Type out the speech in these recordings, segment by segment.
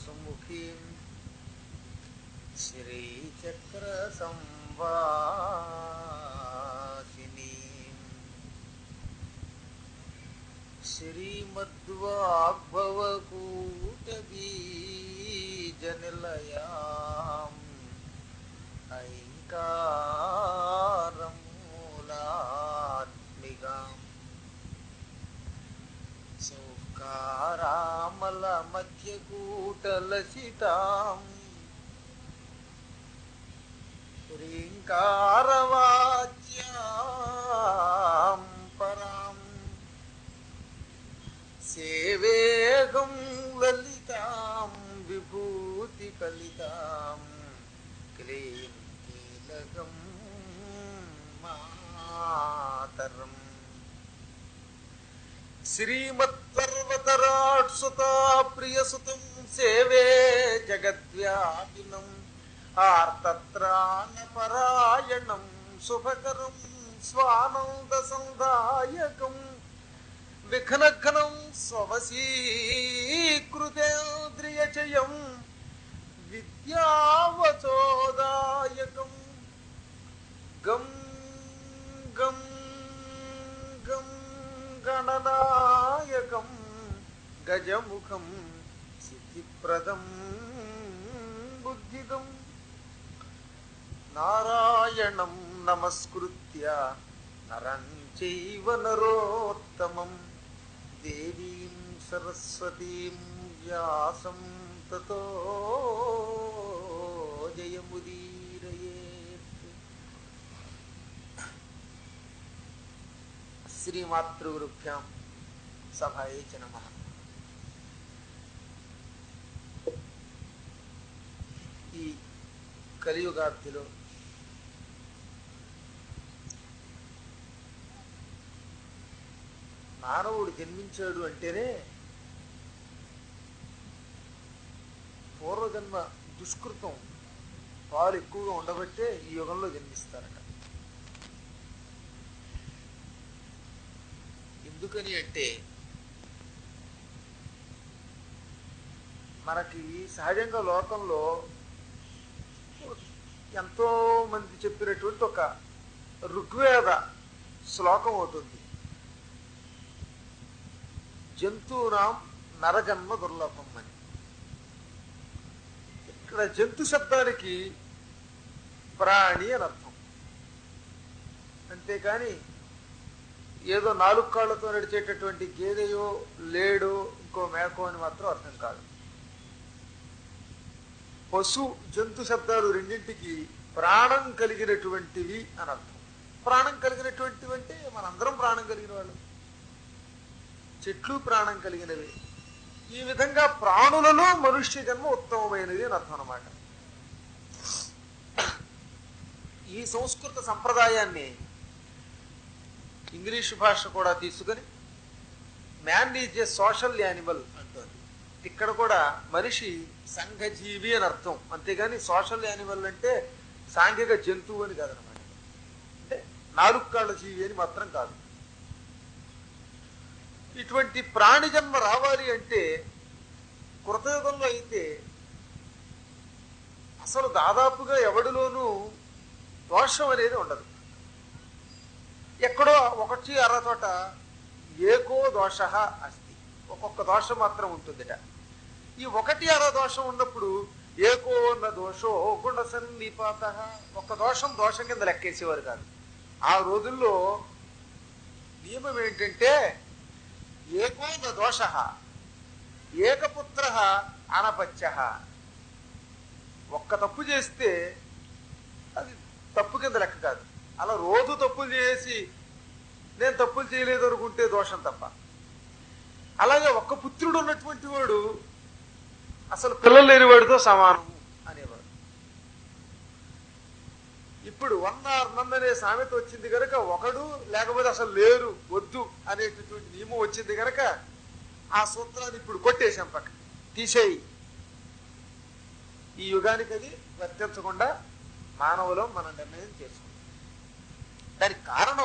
సుముఖీం శ్రీచక్ర సంవాసినీం శ్రీమద్వాగ్భవకూటబీజనిలయాం ఐంకారమూలాత్మికాం సౌకారామల మధ్యకూటలసితాం హ్రీంకారవాచ్యాం పరాం సేవేగం లలితాం విభూతి కలితాం క్లీం కీలకం మాతరం శ్రీమత్పర్వతరాట్సుతా ప్రియసుతం సేవే జగద్వ్యాపినం ఆర్తత్రాణపరాయణం శుభకరం స్వానంద సందాయకం విఘ్నఘ్నం స్వవశీకృతేంద్రియచయం విద్యావచోదాయకం గం గం గం గణనాయకం గజముఖం సిద్ధిప్రదం బుద్ధిదం నారాయణం నమస్కృత్య నరం చైవ నరోత్తమం దేవీం సరస్వతీం వ్యాసం తతో జయముదీరయేత్ శ్రీమాతృగురుభ్యాం సభాయే చ నమ ఈ కలియుగాబ్దిలో మానవుడు జన్మించాడు అంటేనే పూర్వజన్మ దుష్కృతం పాలు ఎక్కువగా ఉండబట్టే ఈ యుగంలో జన్మిస్తారట ఎందుకని అంటే మనకి సహజంగా లోకంలో ఎంతో మంది చెప్పినటువంటి ఒక ఋగ్వేద శ్లోకం అవుతుంది జంతువునాం నరజన్మ దుర్లభం అని ఇక్కడ జంతు శబ్దానికి ప్రాణి అని అర్థం అంతేకాని ఏదో నాలుగు కాళ్ళతో నడిచేటటువంటి గేదెయో లేడో ఇంకో మేకో అని మాత్రం అర్థం కాదు పశు జంతు శబ్దాలు రెండింటికి ప్రాణం కలిగినటువంటివి అని అర్థం ప్రాణం కలిగినటువంటివి అంటే మనందరం ప్రాణం కలిగిన వాళ్ళు చెట్లు ప్రాణం కలిగినవి ఈ విధంగా ప్రాణులలో మనుష్య జన్మ ఉత్తమమైనది అని అర్థం అనమాట ఈ సంస్కృత సంప్రదాయాన్ని ఇంగ్లీష్ భాష కూడా తీసుకుని man is a social animal అంటుంది ఇక్కడ కూడా మనిషి సంఘజీవి అని అర్థం అంతేగాని సోషల్ యానిమల్ అంటే సాంఘిక జంతువు అని కాదనమాట అంటే నాలుగు కాళ్ళ జీవి అని మాత్రం కాదు ఇటువంటి ప్రాణి జన్మ రావాలి అంటే కృతయుగంలో అయితే అసలు దాదాపుగా ఎవడిలోనూ దోషం అనేది ఉండదు ఎక్కడో ఒకటి అర చోట ఏకో దోష అస్తి ఒక్కొక్క దోషం మాత్రం ఉంటుందిట ఈ ఒకటి అర దోషం ఉన్నప్పుడు ఏకో ఉన్న దోషో గుణ సన్నిపాత ఒక దోషం దోషం కింద లెక్కేసేవారు కాదు ఆ రోజుల్లో నియమం ఏంటంటే ఏకో న దోష ఏకపుత్ర అనపత్య ఒక్క తప్పు చేస్తే అది తప్పు కింద లెక్క కాదు అలా రోజు తప్పులు చేసి నేను తప్పులు చేయలేదు అనుకుంటే దోషం తప్ప అలాగే ఒక్క పుత్రుడు ఉన్నటువంటి వాడు అసలు పిల్లలు లేని వాడితో సమానం అనేవాడు ఇప్పుడు వన్ ఆర్ నన్ అనే సామెత వచ్చింది కనుక ఒకడు లేకపోతే అసలు లేరు వద్దు అనేటటువంటి నియమం వచ్చింది కనుక ఆ సూత్రాన్ని ఇప్పుడు కొట్టేశాం పక్క తీసేయి ఈ యుగానికి అది వర్తించకుండా మానవులం మన నిర్ణయం చేసుకుంటాం దానికి కారణం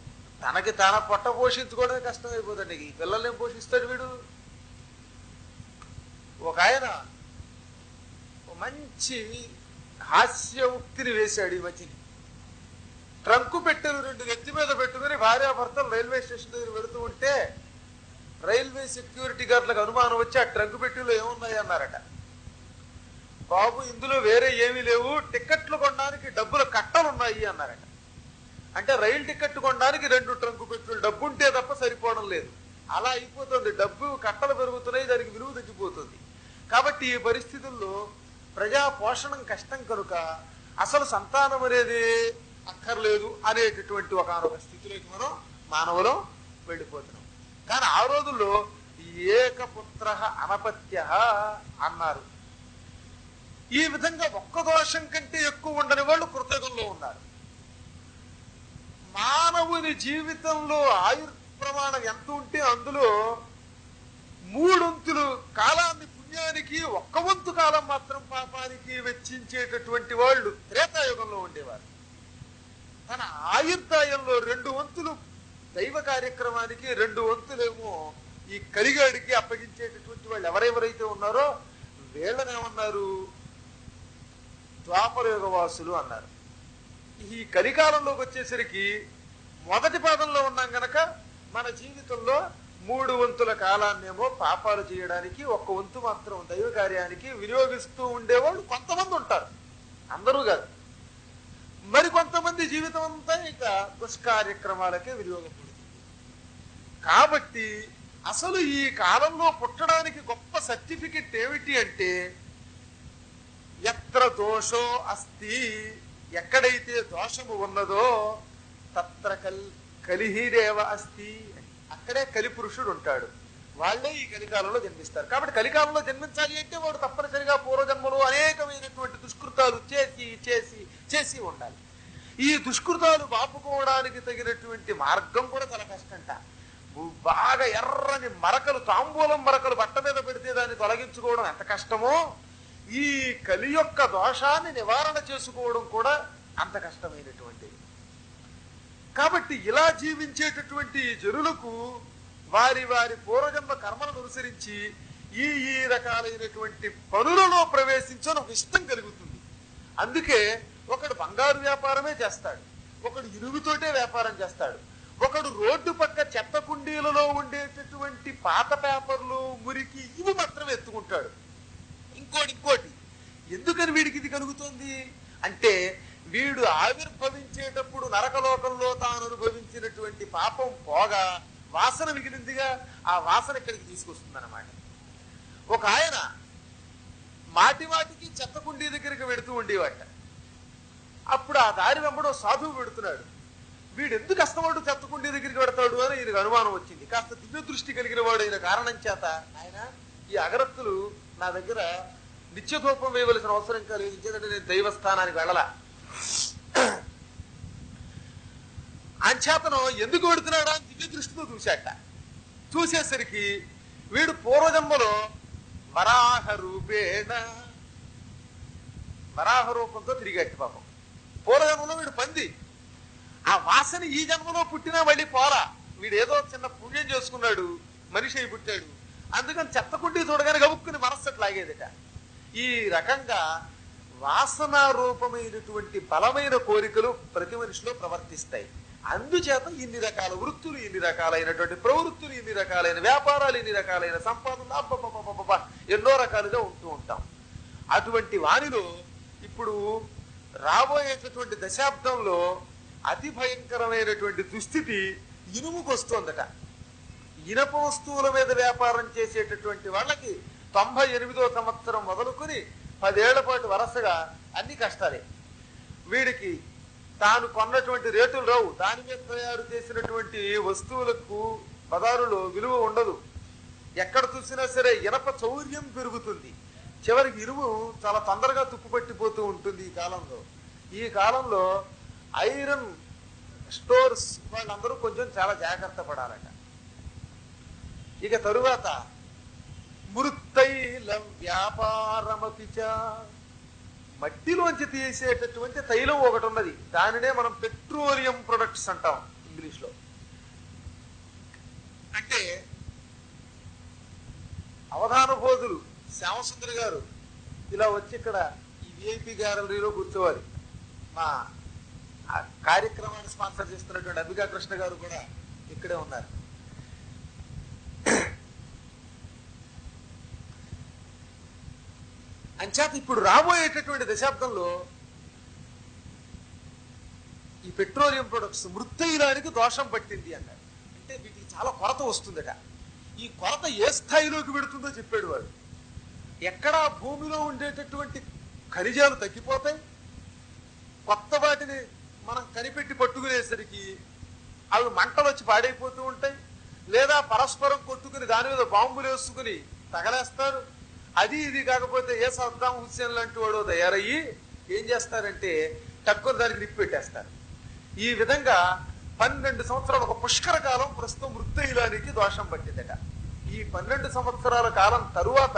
తనకి తాన పొట్ట పోషించుకోవడమే కష్టం అయిపోతుంది ఈ పిల్లల్ని ఏం పోషిస్తాడు వీడు ఒక ఆయన ఓ మంచి హాస్య ఉక్తిని వేశాడు ఈ మధ్యని ట్రంకు పెట్టెలు రెండు నెత్తి మీద పెట్టుకుని భార్యాభర్తలు రైల్వే స్టేషన్ దగ్గర వెళుతూ ఉంటే రైల్వే సెక్యూరిటీ గార్డులకు అనుమానం వచ్చి ఆ ట్రంకు పెట్టెలో ఏమున్నాయి అన్నారట బాబు ఇందులో వేరే ఏమీ లేవు టిక్కెట్లు కొనడానికి డబ్బులు కట్టలు ఉన్నాయి అన్నారట అంటే రైలు టికెట్ కొనడానికి రెండు ట్రంకు పెట్టులు డబ్బు ఉంటే తప్ప సరిపోవడం లేదు అలా అయిపోతుంది డబ్బు కట్టలు పెరుగుతున్నాయి దానికి విలువ తగ్గిపోతుంది కాబట్టి ఈ పరిస్థితుల్లో ప్రజా పోషణం కష్టం కనుక అసలు సంతానం అనేది అక్కర్లేదు అనేటటువంటి ఒకనొక స్థితిలోకి మనం మానవులం వెళ్ళిపోతున్నాం కానీ ఆ రోజుల్లో ఏకపుత్ర అనపత్య అన్నారు ఈ విధంగా ఒక్క దోషం కంటే ఎక్కువ ఉండని వాళ్ళు కృతయుగంలో ఉన్నారు మానవుని జీవితంలో ఆయుర్ ప్రమాణం ఎంత ఉంటే అందులో మూడొంతులు కాలాన్ని పుణ్యానికి ఒక్క వంతు కాలం మాత్రం పాపానికి వెచ్చించేటటువంటి వాళ్ళు త్రేతాయుగంలో ఉండేవారు తన ఆయుర్దాయంలో రెండు వంతులు దైవ కార్యక్రమానికి రెండు వంతులేమో ఈ కలిగాడికి అప్పగించేటటువంటి వాళ్ళు ఎవరెవరైతే ఉన్నారో వీళ్ళనేమన్నారు ద్వాపరయుగ వాసులు అన్నారు ఈ కలికాలంలోకి వచ్చేసరికి మొదటి పాదంలో ఉన్నాం గనక మన జీవితంలో మూడు వంతుల కాలాన్నేమో పాపాలు చేయడానికి ఒక్క వంతు మాత్రం దైవ కార్యానికి వినియోగిస్తూ ఉండేవాళ్ళు కొంతమంది ఉంటారు అందరూ కాదు మరి కొంతమంది జీవితం అంతా ఇక దుష్కార్యక్రమాలకే వినియోగపడుతుంది కాబట్టి అసలు ఈ కాలంలో పుట్టడానికి గొప్ప సర్టిఫికెట్ ఏమిటి అంటే ఎత్ర దోషో అస్తి ఎక్కడైతే దోషము ఉన్నదో తత్ర కల్ కలిహిరేవ అస్తి అక్కడే కలి పురుషుడు ఉంటాడు వాళ్ళే ఈ కలికాలంలో జన్మిస్తారు కాబట్టి కలికాలంలో జన్మించాలి అంటే వాడు తప్పనిసరిగా పూర్వజన్మలో అనేకమైనటువంటి దుష్కృతాలు చేసి చేసి చేసి ఉండాలి ఈ దుష్కృతాలు బాపుకోవడానికి తగినటువంటి మార్గం కూడా చాలా కష్టంట బాగా ఎర్రని మరకలు తాంబూలం మరకలు బట్ట మీద పెడితే దాన్ని తొలగించుకోవడం ఎంత కష్టమో ఈ కలి యొక్క దోషాన్ని నివారణ చేసుకోవడం కూడా అంత కష్టమైనటువంటిది కాబట్టి ఇలా జీవించేటటువంటి జనులకు వారి వారి పూర్వజన్మ కర్మలను అనుసరించి ఈ ఈ రకాలైనటువంటి పనులలో ప్రవేశించని ఒక ఇష్టం కలుగుతుంది అందుకే ఒకడు బంగారు వ్యాపారమే చేస్తాడు ఒకడు ఇనుగుతోటే వ్యాపారం చేస్తాడు ఒకడు రోడ్డు పక్క చెత్త కుండీలలో ఉండేటటువంటి పాత పేపర్లు మురికి ఇవి మాత్రమే ఎత్తుకుంటాడు ఇంకోటి ఇంకోటి ఎందుకని వీడికి ఇది కలుగుతుంది అంటే వీడు ఆవిర్భవించేటప్పుడు నరకలోకంలో తాను అనుభవించినటువంటి పాపం పోగా వాసన మిగిలిందిగా ఆ వాసన ఇక్కడికి తీసుకొస్తుంది అనమాట ఒక ఆయన మాటి మాటికి చెత్త కుండీ దగ్గరికి వెడుతూ ఉండేవాట అప్పుడు ఆ దారి వెంబడో సాధువు పెడుతున్నాడు వీడు ఎందుకు కష్టపడు చెత్త కుండీ దగ్గరికి పెడతాడు అని ఈయనకు అనుమానం వచ్చింది కాస్త దివ్య దృష్టి కలిగిన వాడు అయిన కారణం చేత ఆయన ఈ అగరత్తులు నా దగ్గర నిత్యధూపం వేయవలసిన అవసరం కలిగి ఎందుకంటే నేను దైవస్థానానికి వెళ్ళలా అంచేతను ఎందుకు పెడుతున్నాడా అని దివ్య దృష్టితో చూశాట చూసేసరికి వీడు పూర్వజన్మలో వరాహ రూపేణ వరాహ రూపంతో తిరిగట్టు పాపం పూర్వజన్మలో వీడు పంది ఆ వాసన ఈ జన్మలో పుట్టినా మళ్ళీ పోరా వీడు ఏదో చిన్న పుణ్యం చేసుకున్నాడు మనిషి అయి పుట్టాడు అందుకని చెత్తకుండి చూడగానే గబుక్కుని మనస్సు లాగేదిట ఈ రకంగా వాసన రూపమైనటువంటి బలమైన కోరికలు ప్రతి మనిషిలో ప్రవర్తిస్తాయి అందుచేత ఇన్ని రకాల వృత్తులు ఇన్ని రకాలైనటువంటి ప్రవృత్తులు ఇన్ని రకాలైన వ్యాపారాలు ఇన్ని రకాలైన సంపాదనలు అబ్బబ్బబ్బబ్బబ్బ ఎన్నో రకాలుగా ఉంటూ ఉంటాం అటువంటి వానిలో ఇప్పుడు రాబోయేటటువంటి దశాబ్దంలో అతి భయంకరమైనటువంటి దుస్థితి ఇనుముకు వస్తోందట ఇనప వస్తువుల మీద వ్యాపారం చేసేటటువంటి వాళ్ళకి తొంభై ఎనిమిదో సంవత్సరం మొదలుకొని పదేళ్ల పాటు వరుసగా అన్ని కష్టాలే వీడికి తాను కొన్నటువంటి రేటులు రావు దాని మీద తయారు చేసినటువంటి వస్తువులకు బజారులో విలువ ఉండదు ఎక్కడ చూసినా సరే ఇనప చౌర్యం పెరుగుతుంది చివరికి ఇనుము చాలా తొందరగా తుప్పుపట్టిపోతూ ఉంటుంది ఈ కాలంలో ఈ కాలంలో ఐరన్ స్టోర్స్ వాళ్ళందరూ కొంచెం చాలా జాగ్రత్త పడాలట ఇక తరువాత మృత్తైల వ్యాపారమపిచ మట్టిలోంచి తీసేటటువంటి తైలం ఒకటి ఉన్నది దానినే మనం పెట్రోలియం ప్రొడక్ట్స్ అంటాం ఇంగ్లీష్ లో అంటే అవధాన బోధులు శ్యామసుందరి గారు ఇలా వచ్చి ఇక్కడ ఈ విఐపి గ్యాలరీలో కూర్చోవాలి మా ఆ కార్యక్రమాన్ని స్పాన్సర్ చేస్తున్నటువంటి అంబికా కృష్ణ గారు కూడా ఇక్కడే ఉన్నారు అంచేత ఇప్పుడు రాబోయేటటువంటి దశాబ్దంలో ఈ పెట్రోలియం ప్రొడక్ట్స్ మృత్తైలానికి దోషం పట్టింది అన్నాడు అంటే వీటికి చాలా కొరత వస్తుందట ఈ కొరత ఏ స్థాయిలోకి పెడుతుందో చెప్పాడు వాడు ఎక్కడ భూమిలో ఉండేటటువంటి ఖనిజాలు తగ్గిపోతాయి కొత్త వాటిని మనం కనిపెట్టి పట్టుకునేసరికి అవి మంటలు వచ్చి పాడైపోతూ ఉంటాయి లేదా పరస్పరం కొట్టుకుని దాని మీద బాంబులు వేసుకుని తగలేస్తారు అది ఇది కాకపోతే ఏ సద్దాం హుస్సేన్ లాంటి వాడు తయారయ్యి ఏం చేస్తారంటే తక్కువ దానికి నిప్పు పెట్టేస్తారు ఈ విధంగా పన్నెండు సంవత్సరాలు ఒక పుష్కర కాలం ప్రస్తుతం మృత్తైలానికి దోషం పట్టిందట ఈ పన్నెండు సంవత్సరాల కాలం తరువాత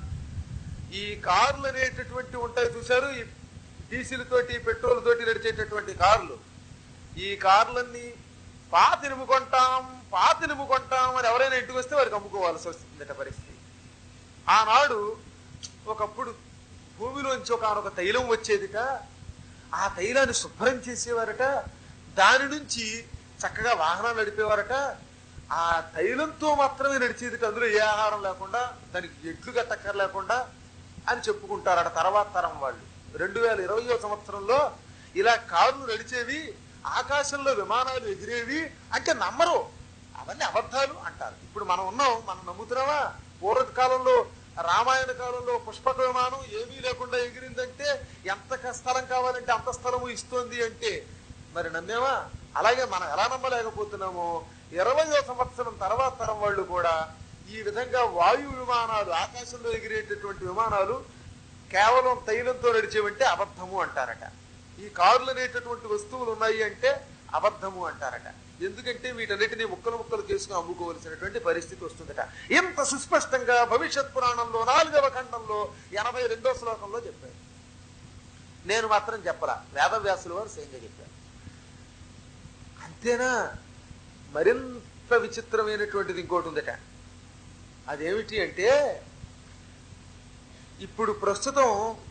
ఈ కార్లు అనేటటువంటి ఉంటాయి చూశారు ఈ డీజిల్ తోటి పెట్రోల్ తోటి నడిచేటటువంటి కార్లు ఈ కార్లన్నీ పాతినుము కొంటాం పాతినుము కొంటాం అని ఎవరైనా ఇంటికి వస్తే వారికి అమ్ముకోవాల్సి వస్తుందట పరిస్థితి ఆనాడు ఒకప్పుడు భూమిలోంచి ఒక తైలం వచ్చేదిట ఆ తైలాన్ని శుభ్రం చేసేవారట దాని నుంచి చక్కగా వాహనాలు నడిపేవారట ఆ తైలంతో మాత్రమే నడిచేది అందులో ఏ ఆహారం లేకుండా దానికి ఎడ్లు గట్టక్కర్ లేకుండా అని చెప్పుకుంటారట తర్వాత తరం వాళ్ళు రెండు వేల ఇరవయో సంవత్సరంలో ఇలా కార్లు నడిచేవి ఆకాశంలో విమానాలు ఎగిరేవి అంటే నమ్మరు అవన్నీ అబద్ధాలు అంటారు ఇప్పుడు మనం ఉన్నాం మనం నమ్ముతున్నావా పూర్వ కాలంలో రామాయణ కాలంలో పుష్పక విమానం ఏమీ లేకుండా ఎగిరిందంటే ఎంత స్థలం కావాలంటే అంత స్థలము ఇస్తోంది అంటే మరి నమ్మేవా అలాగే మనం ఎలా నమ్మలేకపోతున్నామో ఇరవయో సంవత్సరం తర్వాత తరం వాళ్ళు కూడా ఈ విధంగా వాయు విమానాలు ఆకాశంలో ఎగిరేటటువంటి విమానాలు కేవలం తైలంతో నడిచేవంటే అబద్ధము అంటారట ఈ కార్లు అనేటటువంటి వస్తువులు ఉన్నాయి అంటే అబద్ధము అంటారట ఎందుకంటే వీటన్నిటిని ముక్కలు ముక్కలు చేసుకుని అమ్ముకోవలసినటువంటి పరిస్థితి వస్తుందట ఇంత సుస్పష్టంగా భవిష్యత్ పురాణంలో నాలుగవ ఖండంలో ఎనభై రెండో శ్లోకంలో చెప్పారు నేను మాత్రం చెప్పలా వేదవ్యాసుల వారు స్వయంగా చెప్పారు అంతేనా మరింత విచిత్రమైనటువంటిది ఇంకోటి ఉందట అదేమిటి అంటే ఇప్పుడు ప్రస్తుతం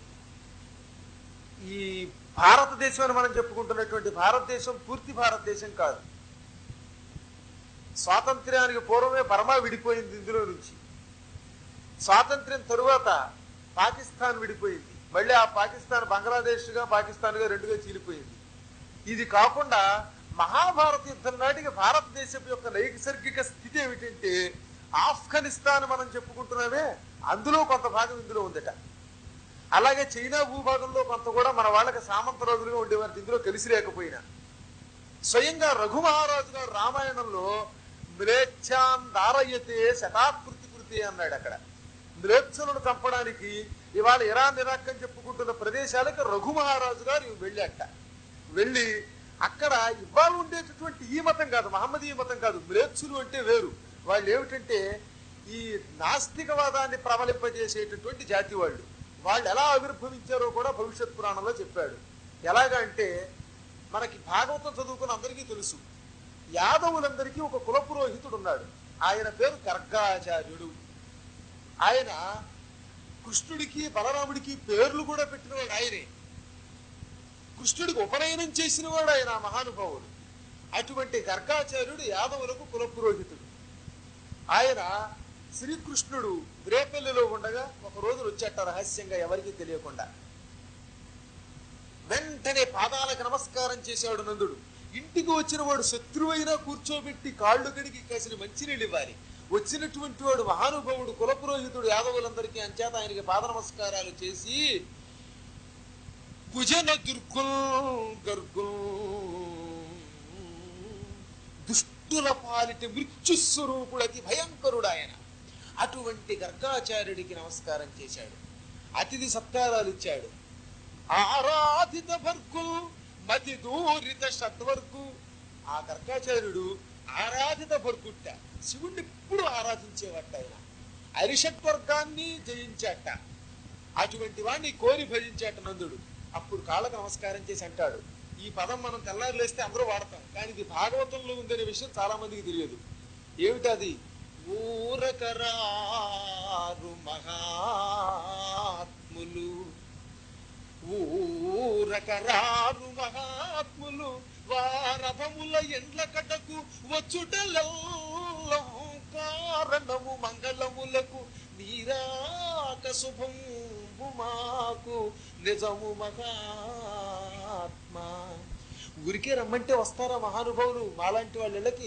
ఈ భారతదేశం అని మనం చెప్పుకుంటున్నటువంటి భారతదేశం పూర్తి భారతదేశం కాదు స్వాతంత్ర్యానికి పూర్వమే బర్మా విడిపోయింది ఇందులో నుంచి స్వాతంత్ర్యం తరువాత పాకిస్తాన్ విడిపోయింది మళ్ళీ ఆ పాకిస్తాన్ బంగ్లాదేశ్ గా పాకిస్తాన్ గా రెండుగా చీలిపోయింది ఇది కాకుండా మహాభారత యుద్ధం నాటికి భారతదేశం యొక్క నైసర్గిక స్థితి ఏమిటంటే ఆఫ్ఘనిస్తాన్ మనం చెప్పుకుంటున్నామే అందులో కొంత భాగం ఇందులో ఉందట అలాగే చైనా భూభాగంలో కొంత కూడా మన వాళ్ళకి సామంత రోజులుగా ఉండేవారు ఇందులో కలిసి లేకపోయినా స్వయంగా రఘు మహారాజు గారు రామాయణంలో మ్లేచ్ఛాన్ దారయ్యతే శతాకృతి కృతి అన్నాడు అక్కడ మ్లేచ్ఛలను చంపడానికి ఇవాళ ఇరాన్ ఇరాక్ అని చెప్పుకుంటున్న ప్రదేశాలకు రఘు మహారాజు గారు వెళ్ళాట వెళ్ళి అక్కడ ఇవాళ ఉండేటటువంటి ఈ మతం కాదు మహమ్మదీయ మతం కాదు మ్లేచ్చులు అంటే వేరు వాళ్ళు ఏమిటంటే ఈ నాస్తికవాదాన్ని ప్రబలింపజేసేటటువంటి జాతి వాళ్ళు వాళ్ళు ఎలా ఆవిర్భవించారో కూడా భవిష్యత్ పురాణంలో చెప్పాడు ఎలాగా అంటే మనకి భాగవతం చదువుకున్న అందరికీ తెలుసు యాదవులందరికీ ఒక కుల పురోహితుడు ఉన్నాడు ఆయన పేరు గర్గాచార్యుడు ఆయన కృష్ణుడికి బలరాముడికి పేర్లు కూడా పెట్టినవాడు ఆయనే కృష్ణుడికి ఉపనయనం చేసిన వాడు ఆయన ఆ మహానుభావుడు అటువంటి గర్గాచార్యుడు యాదవులకు కుల పురోహితుడు ఆయన శ్రీకృష్ణుడు రేపల్లిలో ఉండగా ఒక రోజు వచ్చేట రహస్యంగా ఎవరికీ తెలియకుండా వెంటనే పాదాలకు నమస్కారం చేశాడు నందుడు ఇంటికి వచ్చిన వాడు శత్రువైనా కూర్చోబెట్టి కాళ్ళు కడిగి కాసిన మంచినీళ్ళు ఇవ్వాలి వచ్చినటువంటి వాడు మహానుభావుడు కులపురోహితుడు యాదవులందరికీ అంచేత ఆయనకి పాద నమస్కారాలు చేసి కుజన దుర్గుల్ గర్గుల్ దుష్టుల పాలిటి మృత్యు స్వరూపుడు అతి భయంకరుడు ఆయన అటువంటి గర్గాచార్యుడికి నమస్కారం చేశాడు అతిథి సత్కారాలు ఇచ్చాడు ఆరాధిత భర్గు మతి దూరిత షట్వర్గు ఆ గర్గాచార్యుడు ఆరాధిత భర్గుట్ట శివుణ్ణి ఎప్పుడు ఆరాధించేవాట ఆయన అరిషట్వర్గాన్ని జయించాట అటువంటి వాడిని కోరి భజించాట నందుడు అప్పుడు కాళ్ళకు నమస్కారం చేసి అంటాడు ఈ పదం మనం తెల్లారులేస్తే అందరూ వాడతాం కానీ ఇది భాగవతంలో ఉందనే విషయం చాలా మందికి తెలియదు ఏమిటది ఊరకరారు మహాత్ములు ఊరకరారు మహాత్ములు వారథముల ఎండ్ల కటకు వచ్చుటలో కారణము మంగళములకు నీరాక శుభంబు మాకు నిజము మహాత్మా ఊరికే రమ్మంటే వస్తారా మహానుభావులు మాలాంటి వాళ్ళ ఇళ్ళకి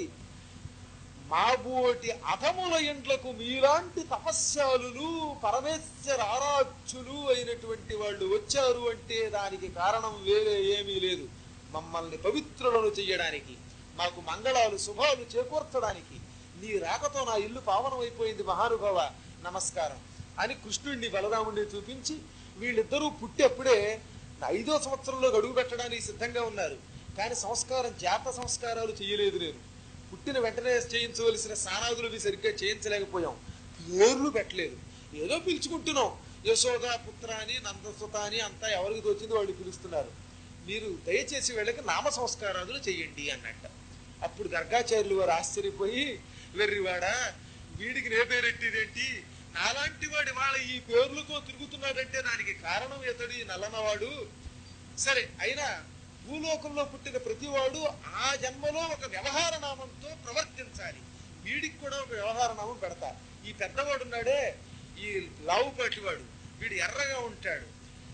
మాబోటి అధముల ఇండ్లకు మీలాంటి తపస్యాలులు పరమేశ్వర ఆరాధ్యులు అయినటువంటి వాళ్ళు వచ్చారు అంటే దానికి కారణం వేరే ఏమీ లేదు మమ్మల్ని పవిత్రులను చెయ్యడానికి మాకు మంగళాలు శుభాలు చేకూర్చడానికి నీ రాకతో నా ఇల్లు పావనమైపోయింది మహానుభావ నమస్కారం అని కృష్ణుడిని బలరాముడిని చూపించి వీళ్ళిద్దరూ పుట్టేప్పుడే ఐదో సంవత్సరంలో గడువు పెట్టడానికి సిద్ధంగా ఉన్నారు కానీ సంస్కారం జాత సంస్కారాలు చేయలేదు నేను పుట్టిన వెంటనే చేయించవలసిన సానాదులు అవి సరిగ్గా చేయించలేకపోయాం పేర్లు పెట్టలేదు ఏదో పిలుచుకుంటున్నాం యశోద పుత్ర అని నందసుత అని అంతా ఎవరికి తోచింది వాళ్ళు పిలుస్తున్నారు మీరు దయచేసి వీళ్ళకి నామ సంస్కారాదులు చెయ్యండి అన్నట్ట అప్పుడు గర్గాచార్యులు వారు ఆశ్చర్యపోయి వెర్రివాడా వీడికి నే పేరెట్టిదేంటి నాలాంటి వాడి వాళ్ళ ఈ పేర్లతో తిరుగుతున్నాడంటే దానికి కారణం ఇతడు ఈ నల్లనవాడు సరే అయినా భూలోకంలో పుట్టిన ప్రతివాడు ఆ జన్మలో ఒక వ్యవహార నామంతో ప్రవర్తించాలి వీడికి కూడా ఒక వ్యవహార నామం పెడతా ఈ పెద్దవాడు ఉన్నాడే ఈ లావుపాటివాడు వీడు ఎర్రగా ఉంటాడు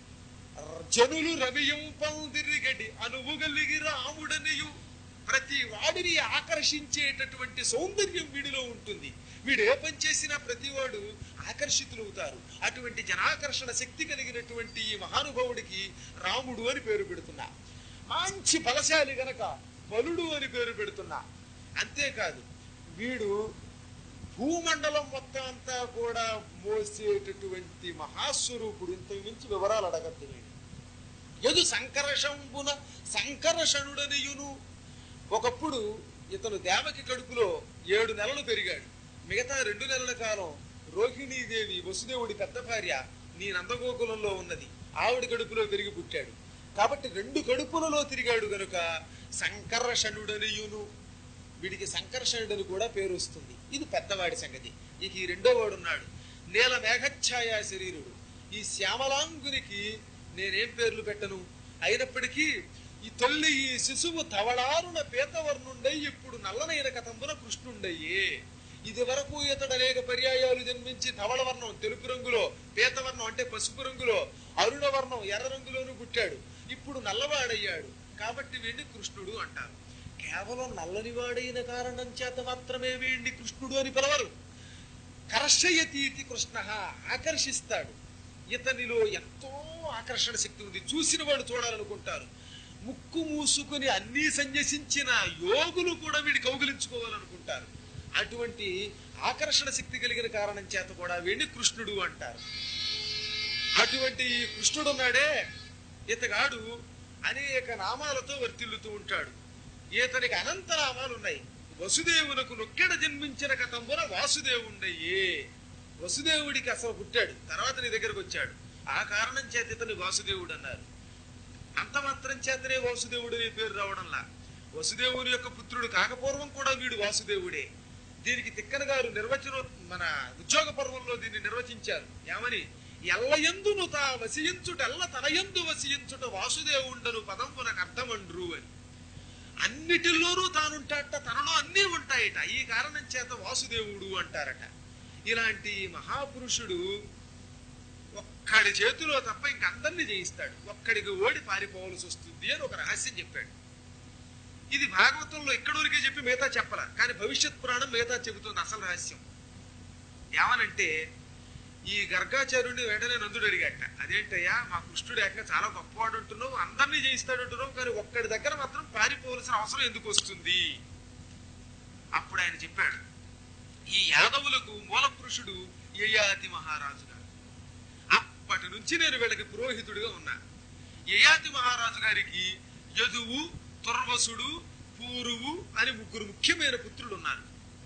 జనులు రవియం పందిరిగడి అనువుగలిగి రాముడనియు ప్రతి వాడిని ఆకర్షించేటటువంటి సౌందర్యం వీడిలో ఉంటుంది వీడు ఏ పని చేసినా ప్రతివాడు ఆకర్షితులవుతారు అటువంటి జనాకర్షణ శక్తి కలిగినటువంటి ఈ మహానుభావుడికి రాముడు అని పేరు పెడుతున్నా మంచి బలశాలి గనక బలుడు అని పేరు పెడుతున్నా అంతేకాదు వీడు భూమండలం మొత్తం అంతా కూడా మోసేటటువంటి మహాస్వరూపుడు ఇంతకు మించి వివరాలు అడగద్దు వీడు యదు సంకర్షంబున సంకర్షణుడనియును ఒకప్పుడు ఇతను దేవకి కడుపులో ఏడు నెలలు పెరిగాడు మిగతా రెండు నెలల కాలం రోహిణీదేవి వసుదేవుడి పెద్ద భార్య నీ నందగోకులంలో ఉన్నది ఆవిడ కడుపులో పెరిగి పుట్టాడు కాబట్టి రెండు కడుపులలో తిరిగాడు గనుక సంకర్షణుడనియును వీడికి సంకర్షణుడని కూడా పేరు వస్తుంది ఇది పెద్దవాడి సంగతి ఇక ఈ రెండో వాడు ఉన్నాడు నేల మేఘఛాయ శరీరుడు ఈ శ్యామలాంగునికి నేనేం పేర్లు పెట్టను అయినప్పటికీ ఈ తొల్లి ఈ శిశువు తవళారున పీతవర్ణుండై ఇప్పుడు నల్లనైన కథంబున కృష్ణుండయ్యే ఇది వరకు ఇతడు అనేక పర్యాయాలు జన్మించి ధవళవర్ణం తెలుపు రంగులో పీతవర్ణం అంటే పసుపు రంగులో అరుణవర్ణం ఎర్ర రంగులోనూ పుట్టాడు ఇప్పుడు నల్లవాడయ్యాడు కాబట్టి వీడిని కృష్ణుడు అంటారు కేవలం నల్లనివాడైన కారణం చేత మాత్రమే వీడిని కృష్ణుడు అని పిలవరు కర్షయతీతి కృష్ణ ఆకర్షిస్తాడు ఇతనిలో ఎంతో ఆకర్షణ శక్తి ఉంది చూసిన వాడు చూడాలనుకుంటారు ముక్కు మూసుకుని అన్నీ సన్యసించిన యోగులు కూడా వీడి కౌగిలించుకోవాలనుకుంటారు అటువంటి ఆకర్షణ శక్తి కలిగిన కారణం చేత కూడా వీడిని కృష్ణుడు అంటారు అటువంటి ఈ కృష్ణుడు ఉన్నాడే ఇతగాడు అనేక నామాలతో వర్తిల్లుతూ ఉంటాడు ఇతనికి అనంత నామాలు ఉన్నాయి వసుదేవునకు నొక్కెడ జన్మించిన కథంబున వాసుదేవుండయ్యే వసుదేవుడికి అసలు పుట్టాడు తర్వాత నీ దగ్గరకు వచ్చాడు ఆ కారణం చేత ఇతని వాసుదేవుడు అన్నారు అంత మాత్రం చేతనే వాసుదేవుడు అనే పేరు రావడంలా వసుదేవుని యొక్క పుత్రుడు కాకపూర్వం కూడా వీడు వాసుదేవుడే దీనికి తిక్కన గారు నిర్వచనం మన ఉద్యోగ పర్వంలో దీన్ని నిర్వచించారు ఏమని ఎల్లయందును తా వసియించుట ఎల్ల తనయందు వసియించుట వాసుదేవుండను పదంపునకు అర్థమండ్రు అని అన్నిటిలోనూ తానుంటాట తనలో అన్నీ ఉంటాయట ఈ కారణం చేత వాసుదేవుడు అంటారట ఇలాంటి మహాపురుషుడు ఒక్కడి చేతిలో తప్ప ఇంకందరినీ జయిస్తాడు ఒక్కడికి ఓడి పారిపోవలసి వస్తుంది అని ఒక రహస్యం చెప్పాడు ఇది భాగవతంలో ఇక్కడ వరకే చెప్పి మిగతా చెప్పాల కానీ భవిష్యత్ పురాణం మిగతా చెబుతుంది అసలు రహస్యం ఏమనంటే ఈ గర్గాచార్యుడిని వెంటనే నందుడు అడిగట అదేంటయ్యా మా కృష్ణుడు ఏకంగా చాలా గొప్పవాడు అంటున్నావు అందరినీ జయిస్తాడు అంటున్నావు కానీ ఒక్కడి దగ్గర మాత్రం పారిపోవలసిన అవసరం ఎందుకు వస్తుంది అప్పుడు ఆయన చెప్పాడు ఈ యాదవులకు మూల పురుషుడు యయాతి మహారాజు గారు అప్పటి నుంచి నేను వీళ్ళకి పురోహితుడిగా ఉన్నా యయాతి మహారాజు గారికి యదువు తుర్వసుడు పూరువు అని ముగ్గురు ముఖ్యమైన పుత్రులు ఉన్నారు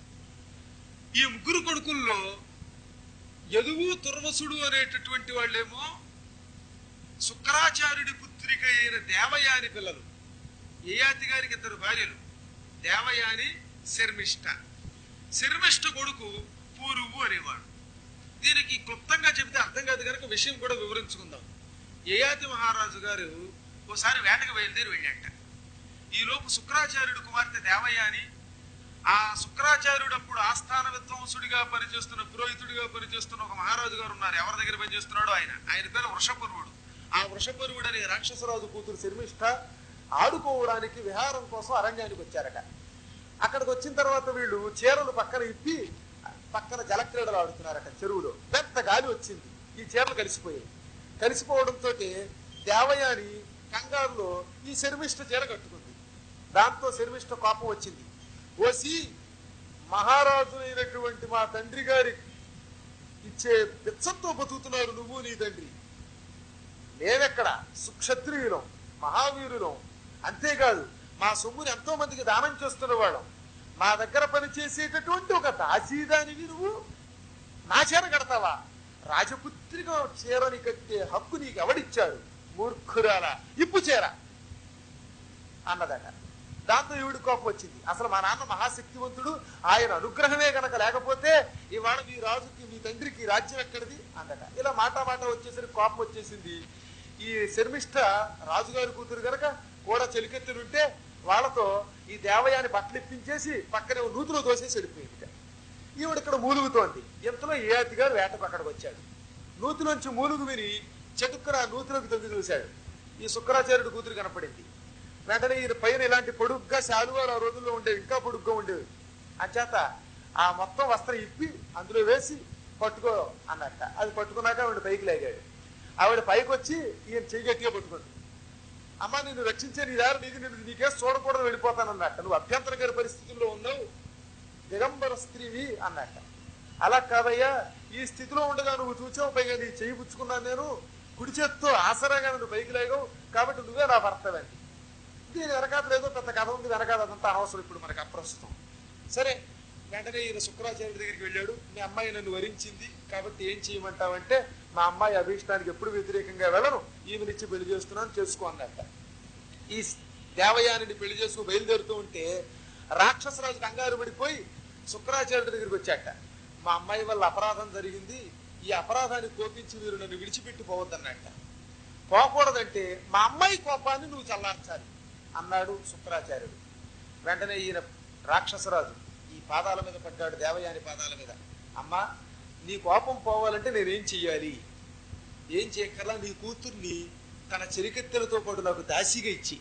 ఈ ముగ్గురు కొడుకుల్లో యదువు తుర్వసుడు అనేటటువంటి వాళ్ళేమో శుక్రాచార్యుడి పుత్రిక అయిన దేవయాని పిల్లలు యయాతి గారికి ఇద్దరు భార్యలు దేవయాని శర్మిష్ట శర్మిష్ఠ కొడుకు పూరువు అనేవాడు దీనికి క్లుప్తంగా చెబితే అర్థం కాదు కనుక విషయం కూడా వివరించుకుందాం యయాతి మహారాజు గారు ఓసారి వేటకు బయలుదేరి వెళ్ళాట ఈ లోపు శుక్రాచార్యుడు కుమార్తె దేవయ్య అని ఆ శుక్రాచార్యుడు అప్పుడు ఆస్థాన విద్వాంసుడిగా పనిచేస్తున్న పురోహితుడిగా పనిచేస్తున్న ఒక మహారాజు గారు ఉన్నారు ఎవరి దగ్గర పనిచేస్తున్నాడో ఆయన ఆయన పేరు వృషపర్వుడు ఆ వృషపర్వుడు అనే రాక్షసరాజు కూతురు శర్మిష్ఠ ఆడుకోవడానికి విహారం కోసం అరణ్యానికి వచ్చారట అక్కడికి వచ్చిన తర్వాత వీళ్ళు చీరలు పక్కన ఇప్పి పక్కన జలక్రీడలు ఆడుతున్నారట చెరువులో పెద్ద గాలి వచ్చింది ఈ చీరలు కలిసిపోయాయి కలిసిపోవడంతో దేవయాని కంగారులో ఈ శర్మిష్ఠ చీర కట్టుకుంది దాంతో శర్మిష్ఠ కోపం వచ్చింది ఓసి మహారాజు అయినటువంటి మా తండ్రి గారి ఇచ్చే బిచ్చంతో బతుకుతున్నారు నువ్వు నీ తండ్రి మేమెక్కడ సుక్షత్రియులం మహావీరులం అంతేకాదు మా సొమ్ముని ఎంతో మందికి దానం చేస్తున్న వాళ్ళం మా దగ్గర పనిచేసేటటువంటి ఒక దాసీదానివి నువ్వు నా చీర కడతావా రాజపుత్రిక చీరని కట్టే హక్కు నీకు ఎవడిచ్చాడు మూర్ఖురాల ఇప్పు చీర అన్నదట దాంతో ఈవిడి కోపం వచ్చింది అసలు మా నాన్న మహాశక్తివంతుడు ఆయన అనుగ్రహమే గనక లేకపోతే ఇవాళ మీ రాజుకి మీ తండ్రికి రాజ్యం ఎక్కడిది అందట ఇలా మాట మాట వచ్చేసరికి కోపం వచ్చేసింది ఈ శర్మిష్ఠ రాజుగారి కూతురు గనక కూడా చెలికెత్తులుంటే వాళ్ళతో ఈ దేవయాని బట్టలు ఇప్పించేసి పక్కనే ఓ నూతిలో దోసేసి వెళ్ళిపోయింది ఈవిడ ఇక్కడ మూలుగుతోంది ఇంతలో ఏ అతిగారు వేటకు అక్కడికి వచ్చాడు నూతిలోంచి మూలుగు విని చెటుక్కన ఆ నూతిలోకి తొంగి చూశాడు ఈ శుక్రాచార్యుడు కూతురు కనపడింది వెంటనే ఈయన పైన ఇలాంటి పొడుగ్గా శాలువాలు ఆ రోజుల్లో ఉండేవి ఇంకా పొడుగ్గా ఉండేవి అంచేత ఆ మొత్తం వస్త్రం ఇప్పి అందులో వేసి పట్టుకో అన్నట్ట అది పట్టుకున్నాక ఆవిడ పైకి లాగాడు ఆవిడ పైకి వచ్చి ఈయన చెయ్యి గట్టిగా పట్టుకుంది అమ్మ నిన్ను రక్షించే నీ దారి నీది నేను నీకేం చూడకూడదు వెళ్ళిపోతానన్నట్ట నువ్వు అభ్యంతరకర పరిస్థితుల్లో ఉన్నావు దిగంబర స్త్రీవి అన్నట్ట అలా కాదయ్యా ఈ స్థితిలో ఉండగా నువ్వు చూచావు పైగా నీ చెయ్యి పుచ్చుకున్నాను నేను కుడి చేత్తో ఆసరాగా నన్ను పైకి లేగావు కాబట్టి నువ్వే నా భర్తవండి దీని వెనకాతలు ఏదో పెద్ద కథ ఉంది వెనకాల అదంతా అనవసరం ఇప్పుడు మనకు అప్రస్తుతం సరే వెంటనే ఈయన శుక్రాచార్యుడి దగ్గరికి వెళ్ళాడు మీ అమ్మాయి నన్ను వరించింది కాబట్టి ఏం చేయమంటావంటే మా అమ్మాయి అభీష్టానికి ఎప్పుడు వ్యతిరేకంగా వెళ్ళను ఈమెనిచ్చి పెళ్లి చేస్తున్నాను చేసుకో అన్నట్ట ఈ దేవయానిని పెళ్లి చేసుకు బయలుదేరుతూ ఉంటే రాక్షసరాజు కంగారు పడిపోయి శుక్రాచార్యుడి దగ్గరికి వచ్చాట మా అమ్మాయి వల్ల అపరాధం జరిగింది ఈ అపరాధాన్ని కోపించి మీరు నన్ను విడిచిపెట్టి పోవద్దన్నట్ట పోకూడదంటే మా అమ్మాయి కోపాన్ని నువ్వు చల్లార్చాలి అన్నాడు శుక్రాచార్యుడు వెంటనే ఈయన రాక్షసరాజు ఈ పాదాల మీద పడ్డాడు దేవయాని పాదాల మీద అమ్మా నీ కోపం పోవాలంటే నేనేం చెయ్యాలి ఏం చేయక్కర్లా నీ కూతుర్ని తన చెరికెత్తెలతో పాటు నాకు దాసిగా ఇచ్చి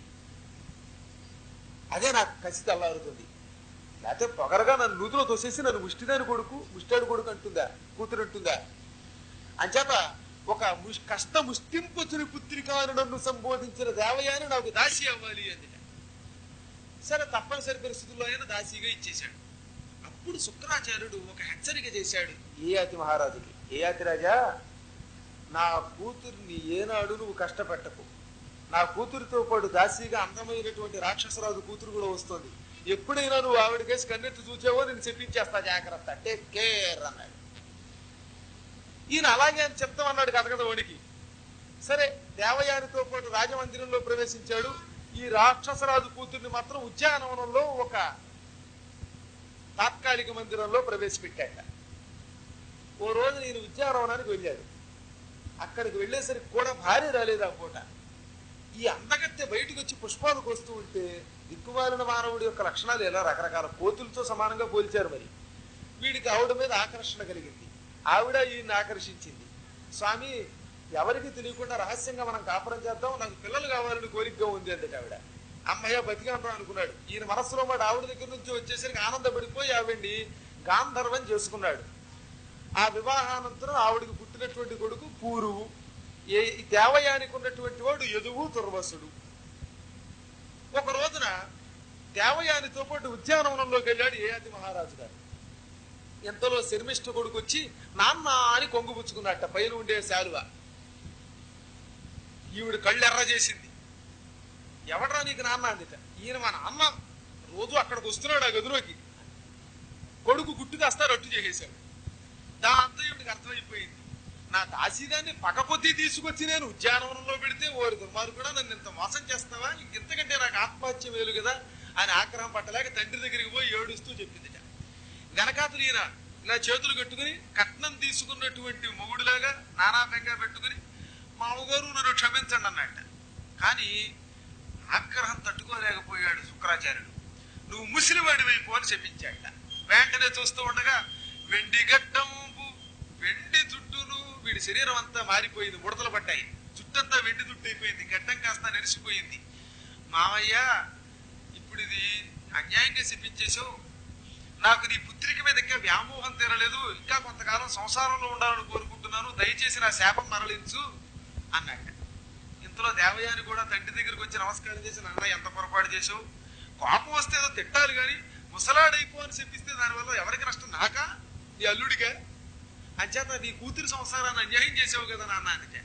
అదే నాకు కసి తెల్లారుతుంది లేకపోతే పొగరగా నన్ను నూతిలో తోసేసి నన్ను ముష్టిదాని కొడుకు ముష్టాడు కొడుకు అంటుందా కూతురు అంటుందా అంచేత ఒక ముష్- కష్ట ముష్టింపచుని పుత్రిక అని నన్ను సంబోధించిన దేవయాని నాకు దాసి అవ్వాలి అంది సరే తప్పనిసరి పరిస్థితుల్లో ఆయన దాసిగా ఇచ్చేశాడు అప్పుడు శుక్రాచార్యుడు ఒక హెచ్చరిక చేశాడు ఏయాతి మహారాజుకి ఏయాతి రాజా నా కూతుర్ని ఏనాడు నువ్వు కష్టపెట్టకు నా కూతురితో పాటు దాసిగా అందమైనటువంటి రాక్షసరాజు కూతురు కూడా వస్తుంది ఎప్పుడైనా నువ్వు ఆవిడకేసి కన్నెత్తి చూచావో నేను చెప్పించేస్తా జాగ్రత్త టేక్ కేర్ అన్నాడు ఈయన అలాగే అని చెప్తాం అన్నాడు కథ కథ వణికి సరే దేవయానితో పాటు రాజమందిరంలో ప్రవేశించాడు ఈ రాక్షసరాజు కూతుర్ని మాత్రం ఉద్యానవనంలో ఒక తాత్కాలిక మందిరంలో ప్రవేశపెట్టాక ఓ రోజు నేను ఉద్యానవనానికి వెళ్ళాడు అక్కడికి వెళ్ళేసరికి కూడా భార్య రాలేదు ఆ పూట ఈ అందగత్తె బయటకు వచ్చి పుష్పాలు కోస్తూ ఉంటే దిక్కుమాలిన మానవుడి యొక్క లక్షణాలు ఎలా రకరకాల కోతులతో సమానంగా పోల్చారు మరి వీడికి ఆవిడ మీద ఆకర్షణ కలిగింది ఆవిడ ఈయన్ని ఆకర్షించింది స్వామి ఎవరికి తెలియకుండా రహస్యంగా మనం కాపురం చేద్దాం నాకు పిల్లలు కావాలని కోరికగా ఉంది అంటే ఆవిడ అమ్మయ్య బతికాంటాం అనుకున్నాడు ఈయన మనస్సులో మాట ఆవిడ దగ్గర నుంచి వచ్చేసరికి ఆనందపడిపోయి ఆవిడ్ని గాంధర్వం చేసుకున్నాడు ఆ వివాహానంతరం ఆవిడకి పుట్టినటువంటి కొడుకు పూరువు ఏ ఈ దేవయానికి ఉన్నటువంటి వాడు యదువు దుర్వసుడు ఒక రోజున దేవయానితో పాటు ఉద్యానవనంలోకి వెళ్ళాడు ఏయాతి మహారాజు గారు ఎంతలో శర్మిష్ఠ కొడుకు వచ్చి నాన్న అని కొంగుపుచ్చుకున్నట్ట పైన ఉండే శాలువ ఈవిడ కళ్ళు ఎర్ర చేసింది ఎవడ్రా నీకు నాన్న అందిట ఈయన మా నాన్న రోజు అక్కడికి వస్తున్నాడు ఆ గదిలోకి కొడుకు గుట్టు కాస్తా రట్టు చేసేశాడు దాంతో ఈవిడికి అర్థమైపోయింది నా దాసీదాన్ని పక్క కొద్దీ తీసుకొచ్చి నేను ఉద్యానవనంలో పెడితే ఓరి దుర్మారు కూడా నన్ను ఇంత మోసం చేస్తావా ఇంకెంతకంటే నాకు ఆత్మహత్య మేలు కదా అని ఆగ్రహం పట్టలేక తండ్రి దగ్గరికి పోయి ఏడుస్తూ చెప్పిందిట వెనకాతలు ఈయన ఇలా చేతులు కట్టుకుని కట్నం తీసుకున్నటువంటి మొగుడులాగా నానాభంగా పెట్టుకుని మామగారు నన్ను క్షమించండి అన్నట్ట కానీ ఆగ్రహం తట్టుకోలేకపోయాడు శుక్రాచార్యుడు నువ్వు ముసిలివాడి వైపు అని చెప్పించాట వెంటనే చూస్తూ ఉండగా వెండి గడ్డంబు వెండి జుట్టును వీడి శరీరం అంతా మారిపోయింది ముడతలు పడ్డాయి జుట్టంతా వెండి జుట్టు అయిపోయింది గడ్డం కాస్త నెరిసిపోయింది మామయ్య ఇప్పుడు ఇది అన్యాయంగా చెప్పించేశావు నాకు నీ పుత్రిక మీద ఇంకా వ్యామోహం తీరలేదు ఇంకా కొంతకాలం సంసారంలో ఉండాలని కోరుకుంటున్నాను దయచేసి నా శాపం మరలించు అన్నట్ట ఇంతలో దేవయాని కూడా తండ్రి దగ్గరికి వచ్చి నమస్కారం చేసి నాన్న ఎంత పొరపాటు చేసావు కోపం వస్తే ఏదో తిట్టాలి కానీ ముసలాడైపో అని చెప్పిస్తే దానివల్ల ఎవరికి నష్టం నాకా నీ అల్లుడిగా అంచేత నీ కూతురి సంసారాన్ని అన్యాయం చేసావు కదా నాన్న అంటే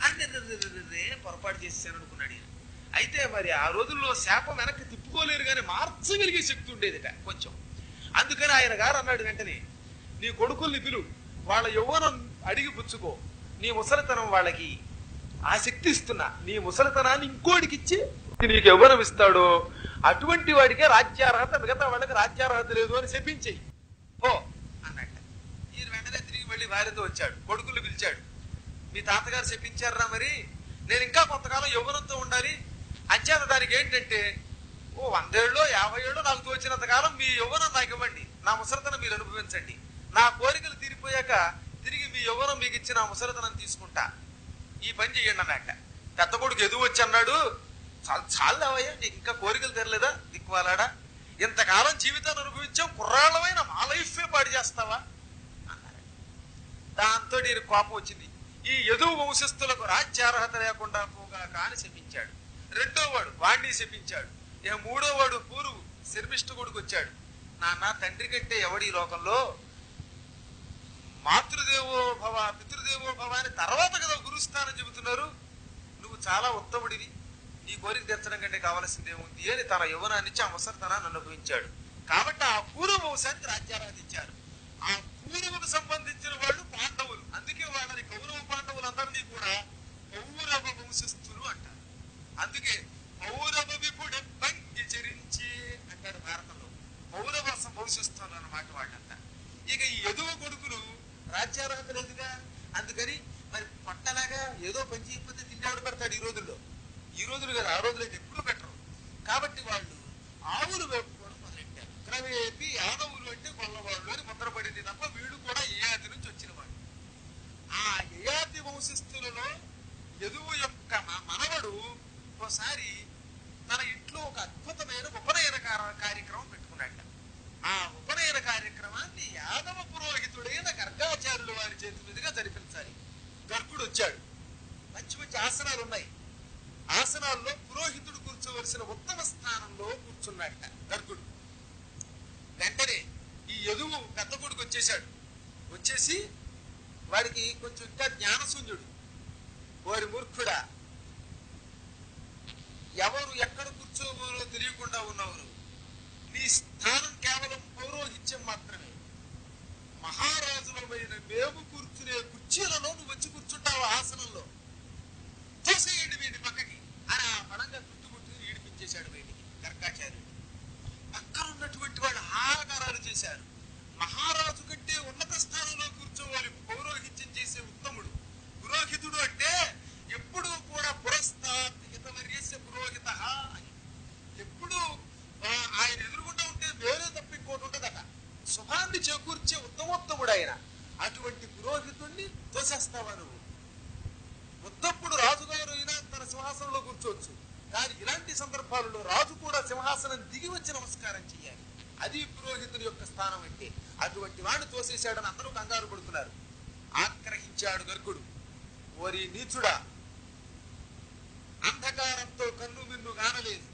అంటే పొరపాటు చేసేసాను అనుకున్నాడు ఈయన. అయితే మరి ఆ రోజుల్లో శాపం వెనక్కి తిప్పుకోలేరు కానీ మార్చగలిగే శక్తి ఉండేదిట కొంచెం అందుకని ఆయన గారు అన్నాడు వెంటనే నీ కొడుకుల్ని పిలు వాళ్ళ యవ్వనం అడిగి పుచ్చుకో నీ ముసలితనం వాళ్ళకి ఆ శక్తి ఇస్తున్నా నీ ముసలితనాన్ని ఇంకోటికి ఇచ్చి నీకు యవ్వనం ఇస్తాడో అటువంటి వాడికే రాజ్యార్హత మిగతా వాళ్ళకి రాజ్యార్హత లేదు అని చెప్పించేయి పో అన్నట్ట ఈయన వెంటనే తిరిగి మళ్ళీ భార్యతో వచ్చాడు కొడుకులు పిలిచాడు మీ తాతగారు చెప్పించారా మరి నేను ఇంకా కొంతకాలం యవ్వనంతో ఉండాలి అంచేత దానికి ఏంటంటే ఓ వందేళ్ళు యాభై ఏళ్ళు నాకు తోచినంత కాలం మీ యవ్వనం నాకు ఇవ్వండి నా ముసలితనం మీరు అనుభవించండి నా కోరికలు తీరిపోయాక తిరిగి మీ యవ్వనం మీకు ఇచ్చి నా ముసలితనం తీసుకుంటా ఈ పని చేయండి అన్నట్ట పెద్ద కొడుకు ఎదుగు వచ్చి అన్నాడు చాలు చాలు అవయ్యా నీకు ఇంకా కోరికలు తెరలేదా దిక్కువాలాడా ఇంతకాలం జీవితాన్ని అనుభవించాం కుర్రాళ్ళమైన మా లైఫే పాడు చేస్తావా అన్నారు దాంతో ఈయన కోపం వచ్చింది ఈ యదువు వంశస్థులకు రాజ్యార్హత లేకుండా పోగా కాని శపించాడు రెండో వాడు వాణ్ణి శపించాడు ఇక మూడో వాడు పూరు శర్మిష్ఠ కొడుకు వచ్చాడు నాన్న తండ్రి కంటే ఎవడి ఈ లోకంలో మాతృదేవో భవ పితృదేవో భవ అని తర్వాత కదా గురుస్థానం చెబుతున్నారు నువ్వు చాలా ఉత్తముడివి నీ కోరిక తీర్చడం కంటే కావలసిందేముంది అని తన యవ్వనాన్నిచ్చి ఆ ముసలితనాన్ని అనుభవించాడు కాబట్టి ఆ పూర్వ వంశానికి రాజ్యారాధించారు ఆ పూర్వకు సంబంధించిన వాళ్ళు పాండవులు అందుకే వాళ్ళని కౌరవ పాండవులందరినీ కూడా కౌరవ వంశస్థులు అంటారు అందుకే పౌరవ విపుడ భంగి చరించి అంటాడు భారతంలో పౌరవ వంశస్థులు అన్నమాట వాళ్ళంతా ఇక ఈ ఎదువ కొడుకులు రాజ్యార్హత లేదుగా అందుకని మరి పట్టలాగా ఏదో పని చేయకపోతే తిండాడు పెడతాడు ఈ రోజుల్లో ఈ రోజులు కదా ఆ రోజులు అయితే ఎప్పుడు పెట్టరు కాబట్టి వాళ్ళు ఆవులు వేపుకోవడం మొదలెట్టారు క్రమేపీ యాదవులు అంటే కొల్లవాళ్ళు అని ముద్రపడింది తప్ప వీడు కూడా యయాతి నుంచి వచ్చిన వాడు ఆ యయాతి వంశస్థులలో యదువు యొక్క మ- మనవడు ఒకసారి తన ఇంట్లో ఒక అద్భుతమైన ఉపనయన కార- కార్యక్రమం పెట్టుకున్నాడు ఆ ఉపనయన కార్యక్రమాన్ని యాదవ పురోహితుడైన గర్గాచార్యుల వారి చేతి మీదుగా జరిపించాలి గర్భుడు వచ్చాడు మంచి మంచి ఆసనాలు ఉన్నాయి ఆసనాల్లో పురోహితుడు కూర్చోవలసిన ఉత్తమ స్థానంలో కూర్చున్నట్ట గర్గుడు వెంటనే ఈ యదువు పెద్ద కొడుకు వచ్చేసాడు వచ్చేసి వాడికి కొంచెం ఇంకా జ్ఞానశూన్యుడు వారి మూర్ఖుడా ఎవరు ఎక్కడ కూర్చోవాలో తెలియకుండా ఉన్నవారు నీ స్థానం కేవలం పౌరోహిత్యం మాత్రమే మహారాజులమైన మేము కూర్చునే కుర్చీలలో నువ్వు వచ్చి కూర్చుంటావు ఆసనంలో తీసేయండి వీడి పక్కకి అని ఆ పడంగా చుట్టుముట్టు ఈడిపించేశాడు వీడికి గర్గాచార్యుడు పక్కన ఉన్నటువంటి వాళ్ళు హాకారాలు చేశారు మహారాజు కంటే ఉన్నత స్థానంలో కూర్చోవాలి పౌరోహిత్యం చేసే ఉత్తముడు పురోహితుడు అంటే ఎప్పుడూ కూడా పురస్తాత్ హితవర్యస్య పురోహిత అని ఎప్పుడు ఆయన ఎదురుగుండా ఉంటే వేరే తప్ప ఇంకోటి ఉండదట శుభాన్ని చేకూర్చే ఉత్తమోత్తముడు ఆయన అటువంటి పురోహితుణ్ణి తోసేస్తావా నువ్వు ఉత్తప్పుడు రాజుగారు అయినా తన సింహాసనంలో కూర్చోవచ్చు కానీ ఇలాంటి సందర్భాలలో రాజు కూడా సింహాసనం దిగి వచ్చి నమస్కారం చేయాలి అది పురోహితుని యొక్క స్థానం అంటే అటువంటి వాడిని తోసేశాడని అందరూ కంగారు పడుతున్నారు ఆగ్రహించాడు గర్గుడు ఓరి నీచుడా అంధకారంతో కన్ను మిన్ను కానలేదు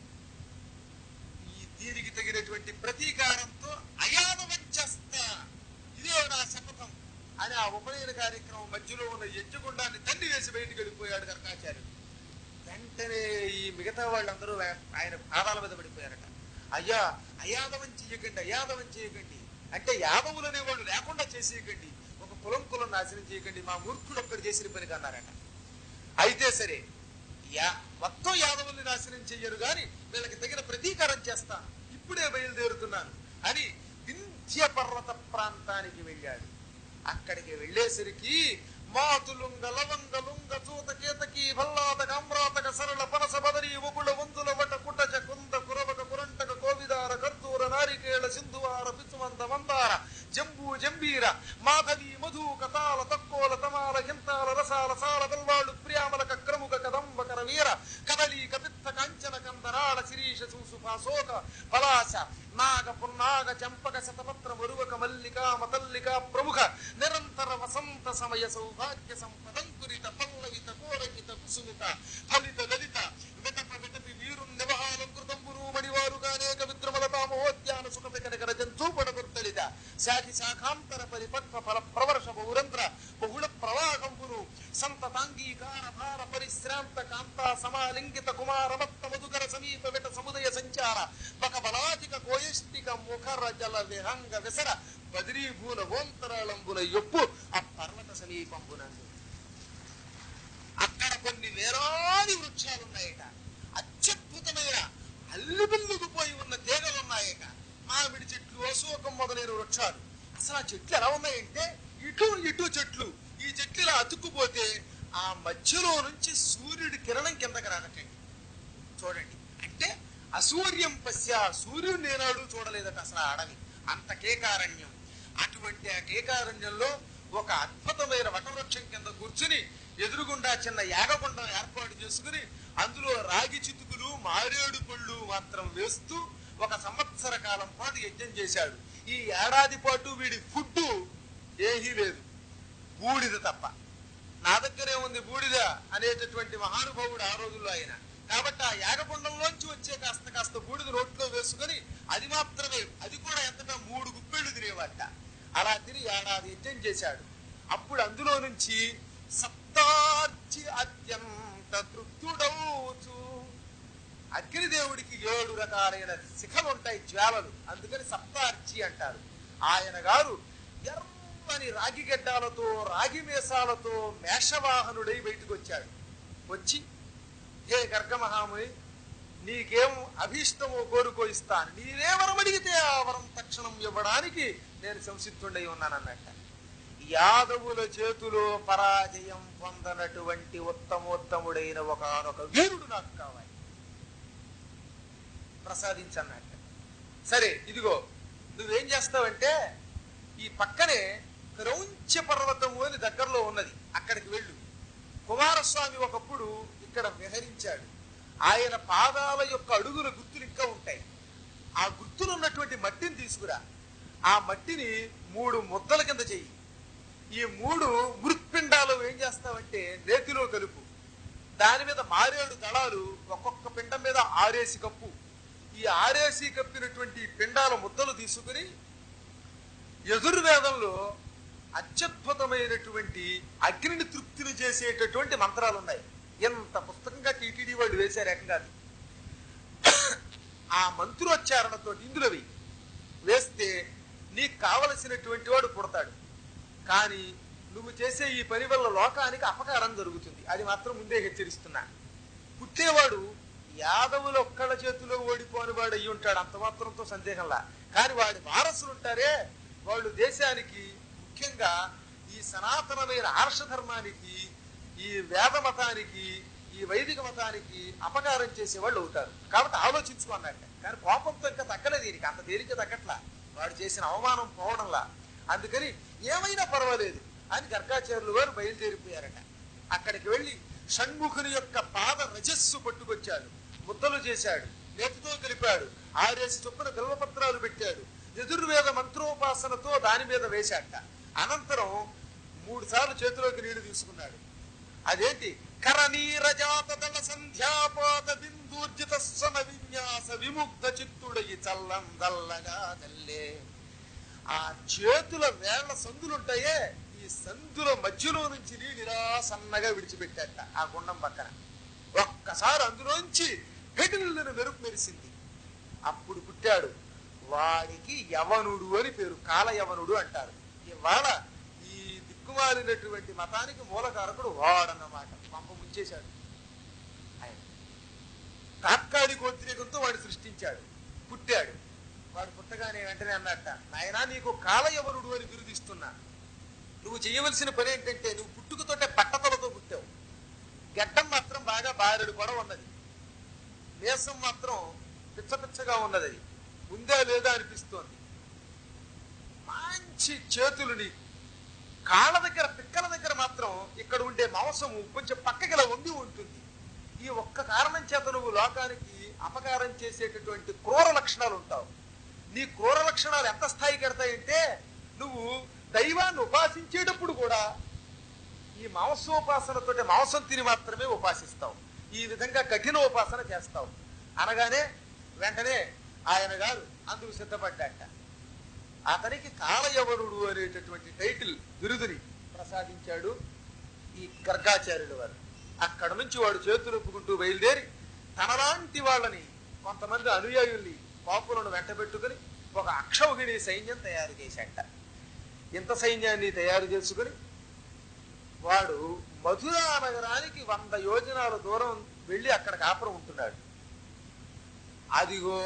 ఈ దీనికి తగినటువంటి ప్రతీకారంతో అయానవంచేస్తా ఇదే నా శపథం అని ఆ ఉపనయన కార్యక్రమం మధ్యలో ఉన్న యజ్ఞగుండాన్ని తండ్రి వేసి బయటికి వెళ్ళిపోయాడు కర్కాచార్యుడు వెంటనే ఈ మిగతా వాళ్ళందరూ వే- ఆయన పాదాల మీద పడిపోయారట అయ్యా అయాదవం చెయ్యకండి అయాదవం చేయకండి అంటే యాదవులు అనేవాళ్ళు లేకుండా చేసేయకండి ఒక కులం కులం నాశనం చేయకండి మా మూర్ఖుడు ఒక్కడు చేసిన పని కన్నారట అయితే సరే యా మొత్తం యాదవుల్ని నాశనం చెయ్యరు గాని వీళ్ళకి తగిన ప్రతీకారం చేస్తాను ఇప్పుడే బయలుదేరుతున్నాను అని ఇన్- మధ్య పర్వత ప్రాంతానికి వెళ్ళాడు అక్కడికి వెళ్ళేసరికి మాతులుంగ లవంగ లుంగ చూత కేతకి భల్లాత కామ్రాతక సరళ పనస బదరి ఉగుళ వంతుల వట కుటజ కుంద కురవక కురంటక కోవిదార కర్దూర నారికేళ సింధువార పిచ్చుమంద మందార జంబూ జంబీర మాధవి మధు కతాల తక్కోల తమాల హింతాల రసాల సాల బల్వాళ్ళు ప్రియామలక క్రముక కదంబకర వీర కదలి కపిత్త కాంచన కందరాళ శిరీష సూసుపాసోక పలాశ నాగ పున్నాగ చంపక శతపత్ర మరువక మల్లిక మతల్లిక ప్రముఖ నిరంతర వసంత సమయ సౌభాగ్య సంపదంకురిత పల్లవిత కోరకిత కుసుమిత ఫలిత లలిత విటప విటపి వీరు నివహాలంకృతంబురు మణివారుగానేక విద్రమలతా మహోద్యాన సుఖ కనకర జంతూపడగొత్తలిత శాఖి శాఖాంతర పరిపక్వ ఫల ప్రవర్ష బహురంధ్ర బహుళ ప్రవాహంబురు సంతతాంగీకార భార పరిశ్రాంత కాంత సమాలింగిత కుమార మత్త మధుకర సమీప విట సముదయ సంచార బక బలాధిక కోయష్టిక ముఖర జల విహంగ విసర బదిరీభూల ఓంతరాళంబుల యొప్పు ఆ పర్వత సమీపంబునందు అక్కడ కొన్ని వేలాది వృక్షాలు ఉన్నాయట అత్యద్భుతమైన అల్లిబిల్లుకుపోయి ఉన్న తీగలు ఉన్నాయట మామిడి చెట్లు అశోకం మొదలైన వృక్షాలు అసలు ఆ చెట్లు ఎలా ఉన్నాయంటే ఇటు ఇటు చెట్లు ఈ చెట్లు ఇలా అతుక్కుపోతే ఆ మధ్యలో నుంచి సూర్యుడి కిరణం కిందకి రానటండి చూడండి అంటే అసూర్యం పశ్య సూర్యుడు నేనాడు చూడలేదట అసలు ఆ అడవి అంత కేకారణ్యం అటువంటి ఆ కేకారణ్యంలో ఒక అద్భుతమైన వటవృక్షం కింద కూర్చుని ఎదురుగుండా చిన్న యాగకుండం ఏర్పాటు చేసుకుని అందులో రాగి చితుకులు మారేడు పళ్ళు మాత్రం వేస్తూ ఒక సంవత్సర కాలం పాటు యజ్ఞం చేశాడు ఈ ఏడాది పాటు వీడి ఫుడ్ ఏమీ లేదు బూడిద తప్ప నా దగ్గరే ఉంది బూడిద అనేటటువంటి మహానుభావుడు ఆ రోజుల్లో ఆయన కాబట్టి ఆ యాగకుండంలోంచి వచ్చే కాస్త కాస్త బూడిద రోట్లో వేసుకొని అది మాత్రమే అది కూడా ఎంతటా మూడు గుప్పెళ్ళు తినేవాట అలా తిని ఏడాది యజ్ఞం చేశాడు అప్పుడు అందులో నుంచి సప్తార్చి అత్యంత తృప్తుడవుచు అగ్నిదేవుడికి ఏడు రకాలైన శిఖలు ఉంటాయి జ్వాలలు అందుకని సప్తార్చి అంటారు ఆయన గారు ఎర్రని రాగి గడ్డాలతో రాగి మేసాలతో మేషవాహనుడై బయటకు వచ్చాడు వచ్చి హే గర్గమహాముని నీకేం అభీష్టమో కోరుకో ఇస్తాను నీవే వరం అడిగితే ఆ వరం తక్షణం ఇవ్వడానికి నేను సంసిద్ధుండై ఉన్నానన్నట్ట యాదవుల చేతిలో పరాజయం పొందనటువంటి ఉత్తమోత్తముడైన ఒకనొక వీరుడు నాకు కావాలి ప్రసాదించన్నట్ట సరే ఇదిగో నువ్వేం చేస్తావంటే ఈ పక్కనే క్రౌంచ పర్వతము అని దగ్గరలో ఉన్నది అక్కడికి వెళ్ళు కుమారస్వామి ఒకప్పుడు ఇక్కడ విహరించాడు ఆయన పాదాల యొక్క అడుగుల గుర్తులు ఇంకా ఉంటాయి ఆ గుర్తులు ఉన్నటువంటి మట్టిని తీసుకురా ఆ మట్టిని మూడు ముద్దల కింద చెయ్యి ఈ మూడు మృత్పిండాలు ఏం చేస్తావంటే నేతిలో కలుపు దాని మీద మారేడు దళాలు ఒక్కొక్క పిండం మీద ఆరేసి కప్పు ఈ ఆరేసి కప్పినటువంటి ఈ పిండాల ముద్దలు తీసుకుని యజుర్వేదంలో అత్యద్భుతమైనటువంటి అగ్నిని తృప్తిని చేసేటటువంటి మంత్రాలు ఉన్నాయి ఎంత పుస్తకంగా టీటీడీ వాళ్ళు వేశారు ఏకంగా అది. ఆ మంత్రోచ్చారణతో ఇందులో వెయ్యి వేస్తే నీకు కావలసినటువంటి వాడు పుడతాడు కానీ నువ్వు చేసే ఈ పని వల్ల లోకానికి అపకారం జరుగుతుంది అది మాత్రం ముందే హెచ్చరిస్తున్నా పుట్టేవాడు యాదవులు ఒక్కళ్ళ చేతిలో ఓడిపోని వాడు అయ్యి ఉంటాడు అంత మాత్రంతో సందేహంలా కానీ వాడి వారసులు ఉంటారే వాళ్ళు దేశానికి ముఖ్యంగా ఈ సనాతనమైన ఆర్ష ధర్మానికి ఈ వేద మతానికి ఈ వైదిక మతానికి అపకారం చేసే వాళ్ళు అవుతారు కాబట్టి ఆలోచించుకున్నట్ట కానీ కోపంతో ఇంకా తగ్గలేదు దీనికి అంత తేలిక తగ్గట్లా వాడు చేసిన అవమానం పోవడంలా అందుకని ఏమైనా పర్వాలేదు అని గర్గాచార్యులు వారు బయలుదేరిపోయారట అక్కడికి వెళ్ళి షణ్ముఖుని యొక్క పాద రజస్సు పట్టుకొచ్చాడు ముద్దలు చేశాడు నేతితో కలిపాడు ఆరేసి చొప్పున బిల్వపత్రాలు పెట్టాడు ఎదుర్వేద మంత్రోపాసనతో దాని మీద వేశాట అనంతరం మూడు సార్లు చేతిలోకి నీళ్లు తీసుకున్నాడు అదేంటి కరనీరజాత దళ సంధ్యాపాత బిందూర్జిత సమ విన్యాస విముగ్ధ చిత్తుడయి చల్లం దల్లగా దల్లే ఆ చేతుల వేళ్ల సందులుంటాయే ఈ సందుల మధ్యలో నుంచి నీళ్ళు ఇలా సన్నగా విడిచిపెట్టాట ఆ గుండం పక్కన ఒక్కసారి అందులోంచి పెటిల్లను మెరుపు మెరిసింది అప్పుడు పుట్టాడు వాడికి యవనుడు అని పేరు కాల యవనుడు అంటారు ఇవాళ ఈ దిక్కుమాలినటువంటి మతానికి మూలకారకుడు వాడన్నమాట పంప ముంచేశాడు ఆయన తాత్కాలికోద్రేకంతో వాడు సృష్టించాడు పుట్టాడు వాడు పుట్టగానే అనగానే వెంటనే అన్నట్ట నాయనా నీకు కాలయవనుడు అని బిరుదిస్తున్నా నువ్వు చేయవలసిన పని ఏంటంటే నువ్వు పుట్టుకతోటే పట్టతలతో పుట్టావు గడ్డం మాత్రం బాగా బారెడు కూడా ఉన్నది మీసం మాత్రం పిచ్చ పిచ్చగా ఉన్నది అది ఉందా లేదా అనిపిస్తోంది మంచి చేతులు నీకు కాళ్ళ దగ్గర పిక్కల దగ్గర మాత్రం ఇక్కడ ఉండే మాంసము కొంచెం పక్కకి ఇలా వంగి ఉంటుంది ఈ ఒక్క కారణం చేత నువ్వు లోకానికి అపకారం చేసేటటువంటి క్రూర లక్షణాలు ఉంటావు నీ క్రూర లక్షణాలు ఎంత స్థాయికి ఎడతాయంటే నువ్వు దైవాన్ని ఉపాసించేటప్పుడు కూడా ఈ మాంసోపాసనతోటి మాంసం తిని మాత్రమే ఉపాసిస్తావు ఈ విధంగా కఠిన ఉపాసన చేస్తావు అనగానే వెంటనే ఆయన గారు అందుకు సిద్ధపడ్డాట అతనికి కాలయవనుడు అనేటటువంటి టైటిల్ బిరుదుని ప్రసాదించాడు ఈ గర్గాచార్యుల వారు అక్కడ నుంచి వాడు చేతులు ఒప్పుకుంటూ బయలుదేరి తనలాంటి వాళ్ళని కొంతమంది అనుయాయుల్ని పాపులను వెంటబెట్టుకుని ఒక అక్షౌహిణి సైన్యం తయారు చేశాట ఇంత సైన్యాన్ని తయారు చేసుకుని వాడు మధురా నగరానికి వంద యోజనాల దూరం వెళ్ళి అక్కడ కాపురం ఉంటున్నాడు అదిగో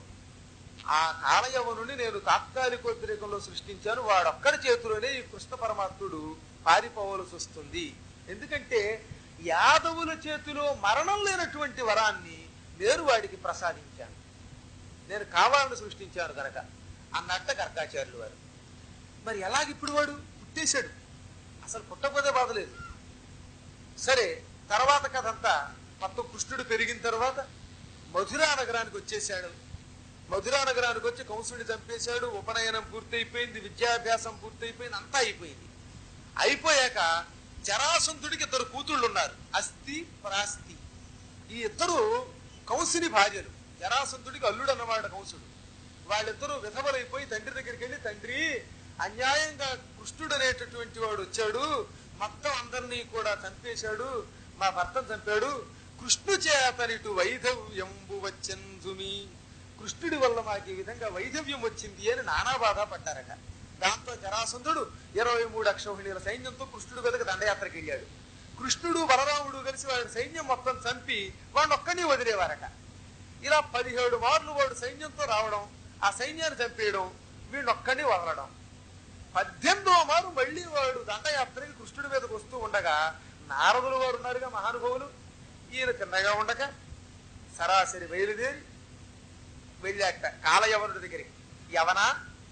ఆ కాలయవనుని నేను తాత్కాలికోద్రేకంలో సృష్టించాను వాడొక్కడి చేతిలోనే ఈ కృష్ణ పరమాత్ముడు పారిపోవలసి వస్తుంది ఎందుకంటే యాదవుల చేతిలో మరణం లేనటువంటి వరాన్ని నేను వాడికి ప్రసాదించాను నేను కావాలని సృష్టించాను కనుక అన్నట్ట కర్కాచార్యులు వారు మరి ఎలాగిప్పుడు వాడు పుట్టేశాడు అసలు పుట్టకపోతే బాధ లేదు సరే తర్వాత కథ అంతా మొత్తం కృష్ణుడు పెరిగిన తర్వాత మధురా నగరానికి వచ్చేసాడు మధురా నగరానికి వచ్చి కంసుడిని చంపేశాడు ఉపనయనం పూర్తయిపోయింది విద్యాభ్యాసం పూర్తయిపోయింది అంతా అయిపోయింది అయిపోయాక జరాసంధుడికి ఇద్దరు కూతుళ్ళు ఉన్నారు అస్థి ప్రాస్తి ఈ ఇద్దరు కంసుని భార్యలు జరాసంధుడికి అల్లుడు అన్నమాట కంసుడు వాళ్ళిద్దరూ విధవలైపోయి తండ్రి దగ్గరికి వెళ్ళి తండ్రి అన్యాయంగా కృష్ణుడు అనేటటువంటి వాడు వచ్చాడు మొత్తం అందరినీ కూడా చంపేశాడు మా భర్తను చంపాడు కృష్ణు చేతనిటు వైధవ్యంబు వచ్చంజుమి కృష్ణుడి వల్ల మాకు ఈ విధంగా వైధవ్యం వచ్చింది అని నానా బాధ పడ్డారట దాంతో జరాసంధుడు ఇరవై మూడు అక్షౌహిణీల సైన్యంతో కృష్ణుడు మీదకి దండయాత్రకి వెళ్ళాడు కృష్ణుడు బలరాముడు కలిసి వాడి సైన్యం మొత్తం చంపి వాడిని ఒక్కడిని వదిలేవారట ఇలా పదిహేడు మార్లు వాడు సైన్యంతో రావడం ఆ సైన్యాన్ని చంపేయడం వీడిని ఒక్కడిని వదలడం పద్దెనిమిదో మారు మళ్ళీ వాడు దండయాత్రకి కృష్ణుడి మీదకి వస్తూ ఉండగా నారదులు వారు ఉన్నారుగా మహానుభావులు ఈయన తిన్నగా ఉండక సరాసరి బయలుదేరి వెళ్ళాక కాలయవనుడి దగ్గరికి యవనా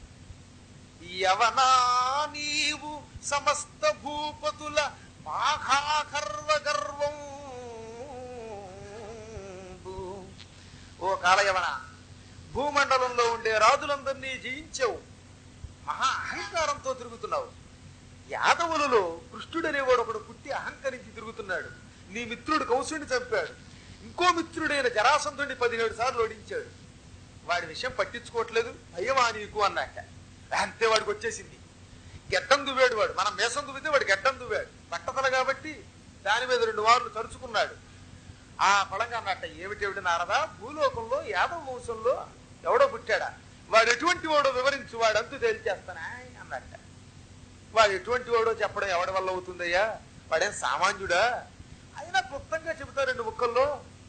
యవనా నీవు సమస్త భూపతుల మాఘాకర్వ గర్వం ఓ కాలయవన భూమండలంలో ఉండే రాజులందరినీ జయించావు మహా అహంకారంతో తిరుగుతున్నావు యాదవులలో కృష్ణుడనేవాడు ఒకడు పుట్టి అహంకరించి తిరుగుతున్నాడు నీ మిత్రుడు కంసుడిని చంపాడు ఇంకో మిత్రుడైన జరాసంధుడిని పదిహేడు సార్లు ఓడించాడు వాడి విషయం పట్టించుకోవట్లేదు భయమా నీకు అన్నట్ట అంతే వాడికి వచ్చేసింది గెడ్డం దువ్వాడు వాడు మనం మేసం దువ్వితే వాడు గెడ్డం దువ్వాడు పట్టతల కాబట్టి దాని మీద రెండు వారులు తరుచుకున్నాడు ఆ ఫలంగా అన్నట్ట ఏమిటేమిటి నారదా భూలోకంలో యాదవ వంశంలో ఎవడో పుట్టాడా వాడు ఎటువంటి వాడో వివరించు వాడు అంతు తేల్చేస్తానా అన్నట్ట వాడు ఎటువంటి వాడో చెప్పడం ఎవడి వల్ల అవుతుందయ్యా వాడేం సామాన్యుడా అయినా క్లుప్తంగా చెబుతా రెండు ముక్కల్లో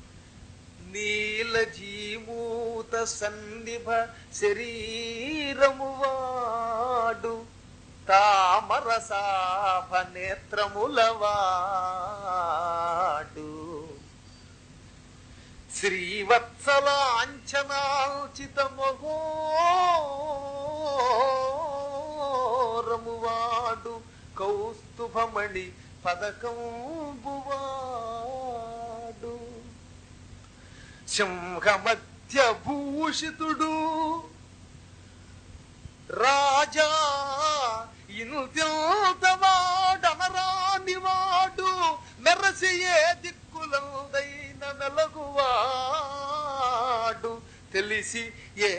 నీలజీమూత సన్నిభ శరీరము వాడు తామరసాభ నేత్రముల వాడు శ్రీవత్సలాంఛనాచిత మహోరము వాడు కౌస్తుభమణి పదకంబువాడు సింహమధ్య భూషితుడు రాజా ఇంతవాడనరాని వాడు మెరసియే దిక్కులందైన మెలగువాడు తెలిసి ఏ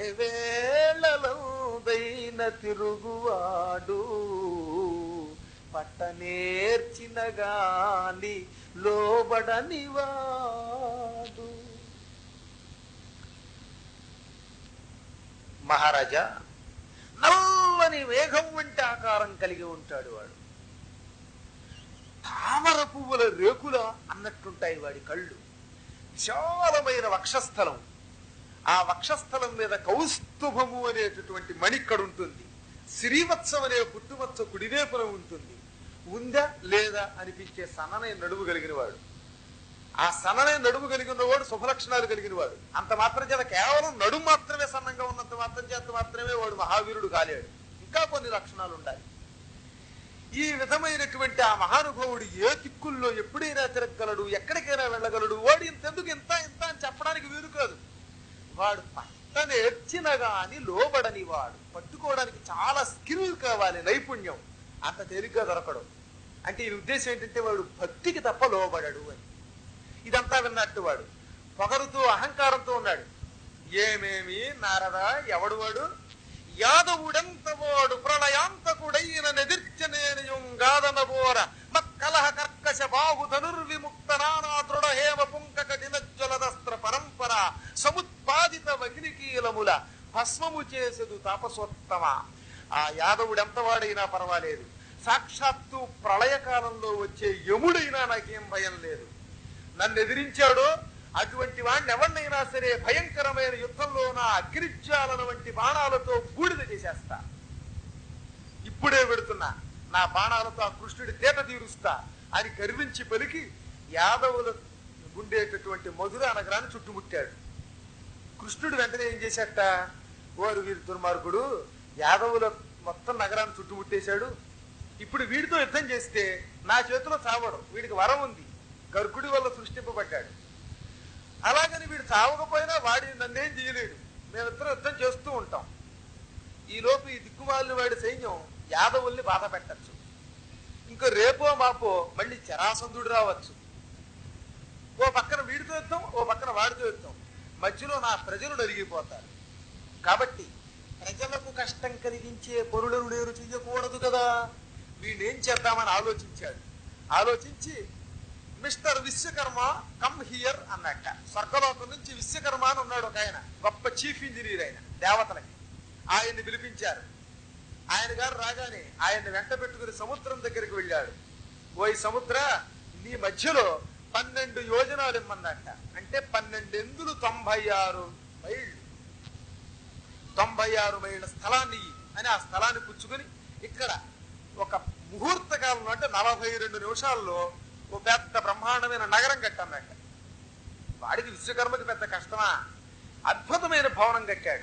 వేళలందైన తిరుగువాడు పట్టనేర్చిన గాని లోబడని వాడు మహారాజా నల్లని మేఘం వంటి ఆకారం కలిగి ఉంటాడు వాడు తామర పువ్వుల రేకుల అన్నట్టుంటాయి వాడి కళ్ళు విశాలమైన వక్షస్థలం ఆ వక్షస్థలం మీద కౌస్తుభము అనేటటువంటి మణి ఇక్కడ ఉంటుంది శ్రీవత్సం అనే పుట్టుమచ్చ కుడివైపున ఉంటుంది ఉందా లేదా అనిపించే సన్ననైన నడుము కలిగిన వాడు ఆ సన్ననైన నడుము కలిగిన వాడు శుభలక్షణాలు కలిగిన వాడు అంత మాత్రం చేత కేవలం నడుము మాత్రమే సన్నంగా ఉన్నంత మాత్రం చేత మాత్రమే వాడు మహావీరుడు కాలేడు ఇంకా కొన్ని లక్షణాలు ఉండాలి ఈ విధమైనటువంటి ఆ మహానుభావుడు ఏ దిక్కుల్లో ఎప్పుడైనా తిరగలడు ఎక్కడికైనా వెళ్ళగలడు వాడు ఇంతెందుకు ఇంత ఇంత అని చెప్పడానికి వీలు కాదు వాడు పట్ట నేర్చిన గాని లోబడని వాడు పట్టుకోవడానికి చాలా స్కిల్ కావాలి నైపుణ్యం అంత తేలిగ్గా దొరకడు అంటే ఈ ఉద్దేశం ఏంటంటే వాడు భక్తికి తప్ప లోబడడు అని ఇదంతా విన్నట్టు వాడు పొగరుతో అహంకారంతో ఉన్నాడు ఏమేమి నారద ఎవడు వాడు యాదవుడెంత వాడు ప్రళయాంతకుడైన నెదిర్చనేనియుంగాదనబోర మక్కలహ కర్కశ బాహు ధనుర్విముక్త నానా దృఢ హేమ పుంకక దినజ్వలదస్త్ర పరంపర సముత్పాదిత వగ్నికీలముల భస్మము చేసేదు తాపసోత్తమ ఆ యాదవుడెంత వాడైనా పర్వాలేదు సాక్షాత్తు ప్రళయకాలంలో వచ్చే యముడైనా నాకేం భయం లేదు నన్ను ఎదిరించాడో అటువంటి వాడిని ఎవరినైనా సరే భయంకరమైన యుద్ధంలో నా అగ్నిజ్వాలన వంటి బాణాలతో బూడిద చేసేస్తా ఇప్పుడే పెడుతున్నా నా బాణాలతో ఆ కృష్ణుడి తేట తీరుస్తా అని గర్వించి పలికి యాదవులు ఉండేటటువంటి మధుర నగరాన్ని చుట్టుముట్టాడు కృష్ణుడు వెంటనే ఏం చేశాట ఓరు వీరి దుర్మార్గుడు యాదవుల మొత్తం నగరాన్ని చుట్టుముట్టేశాడు ఇప్పుడు వీడితో యుద్ధం చేస్తే నా చేతిలో చావడు వీడికి వరం ఉంది గర్గుడి వల్ల సృష్టింపబడ్డాడు అలాగని వీడు చావకపోయినా వాడి నన్నేం చేయలేడు మేమిద్దరం యుద్ధం చేస్తూ ఉంటాం ఈ లోపు ఈ దిక్కుమాలిన వాడి సైన్యం యాదవుల్ని బాధ పెట్టచ్చు ఇంకో రేపో మాపో మళ్ళీ చరాసంధుడు రావచ్చు ఓ పక్కన వీడితో యుద్ధం ఓ పక్కన వాడితో యుద్ధం మధ్యలో నా ప్రజలు నలిగిపోతారు కాబట్టి ప్రజలకు కష్టం కలిగించే పనులను నేను చెయ్యకూడదు కదా వీణేం చేద్దామని ఆలోచించాడు ఆలోచించి మిస్టర్ విశ్వకర్మ కమ్ హియర్ అన్నట్ట స్వర్గలోకం నుంచి విశ్వకర్మ అని ఉన్నాడు ఒక ఆయన గొప్ప చీఫ్ ఇంజనీర్ ఆయన దేవతలకి ఆయన్ని పిలిపించారు ఆయన గారు రాగానే ఆయన్ని వెంట పెట్టుకుని సముద్రం దగ్గరికి వెళ్ళాడు ఓ ఈ సముద్ర నీ మధ్యలో పన్నెండు యోజనాలు ఇమ్మన్నట్ట అంటే పన్నెండెందులు తొంభై ఆరు మైళ్ళు తొంభై ఆరు మైళ్ళ స్థలాన్ని ఇయ్యి అని ఆ స్థలాన్ని పుచ్చుకొని ఇక్కడ ఒక ముహూర్త కాలంలో అంటే నలభై రెండు నిమిషాల్లో ఓ పెద్ద బ్రహ్మాండమైన నగరం కట్టన్నట్ట వాడికి విశ్వకర్మకి పెద్ద కష్టమా అద్భుతమైన భవనం కట్టాడు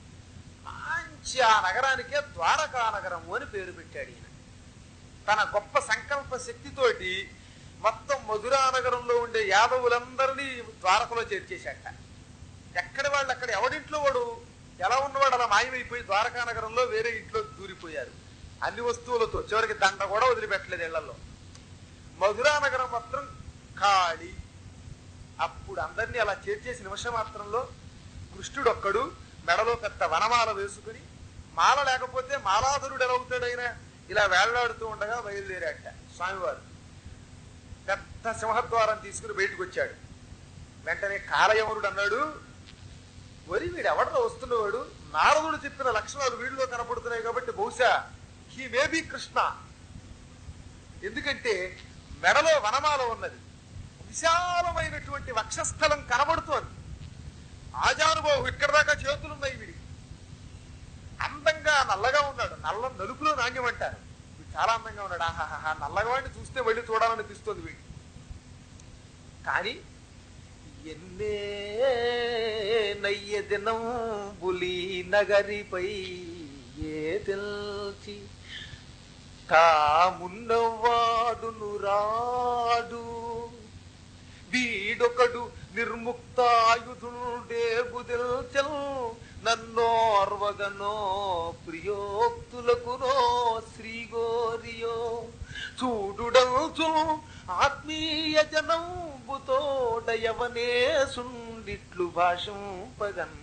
మంచి ఆ నగరానికే ద్వారకా నగరం అని పేరు పెట్టాడు ఈయన తన గొప్ప సంకల్ప శక్తితోటి మొత్తం మధురా నగరంలో ఉండే యాదవులందరినీ ద్వారకలో చేర్చేశాట ఎక్కడి వాళ్ళు అక్కడ ఎవడింట్లో వాడు ఎలా ఉన్నవాడు అలా మాయమైపోయి ద్వారకా నగరంలో వేరే ఇంట్లో దూరిపోయారు అన్ని వస్తువులతో చివరికి దండ కూడా వదిలిపెట్టలేదు ఇళ్లలో మధురా నగరం మాత్రం ఖాళీ అప్పుడు అందరినీ అలా చేర్చేసి నిమిషం మాత్రంలో కృష్ణుడు ఒక్కడు మెడలో పెద్ద వనమాల వేసుకుని మాల లేకపోతే మాలాధరుడు ఎలా అవుతాడైనా ఇలా వేళ్లాడుతూ ఉండగా బయలుదేరాట స్వామివారు పెద్ద సింహద్వారం తీసుకుని బయటకు వచ్చాడు వెంటనే కాలయవనుడు అన్నాడు వరి వీడు ఎవడో వస్తున్నవాడు నారదుడు చెప్పిన లక్షణాలు వీడిలో కనపడుతున్నాయి కాబట్టి బహుశా హీ మే బి కృష్ణ ఎందుకంటే మెడలో వనమాల ఉన్నది విశాలమైనటువంటి వక్షస్థలం కనబడుతోంది ఆజానుభావం ఇక్కడ దాకా చేతులున్నాయి వీడి అందంగా నల్లగా ఉన్నాడు నల్ల నలుపులో నాణ్యం అంటారు వీడు చాలా అందంగా ఉన్నాడు ఆహాహా నల్లగా వాడిని చూస్తే వెళ్ళి చూడాలనిపిస్తుంది వీడి కానీ ఎన్నే నయ్య దినం బులి నగరిపై ఏ తెల్చి తామున్నవాడును రాడు వీడొకడు నిర్ముక్తాయుధుడేగుదిల్చల్ నన్నోర్వగనో ప్రియోక్తులకునో శ్రీగోరియో చూడుడంచు ఆత్మీయ జనంబుతోడయవనే సుండిట్లు భాషంపగన్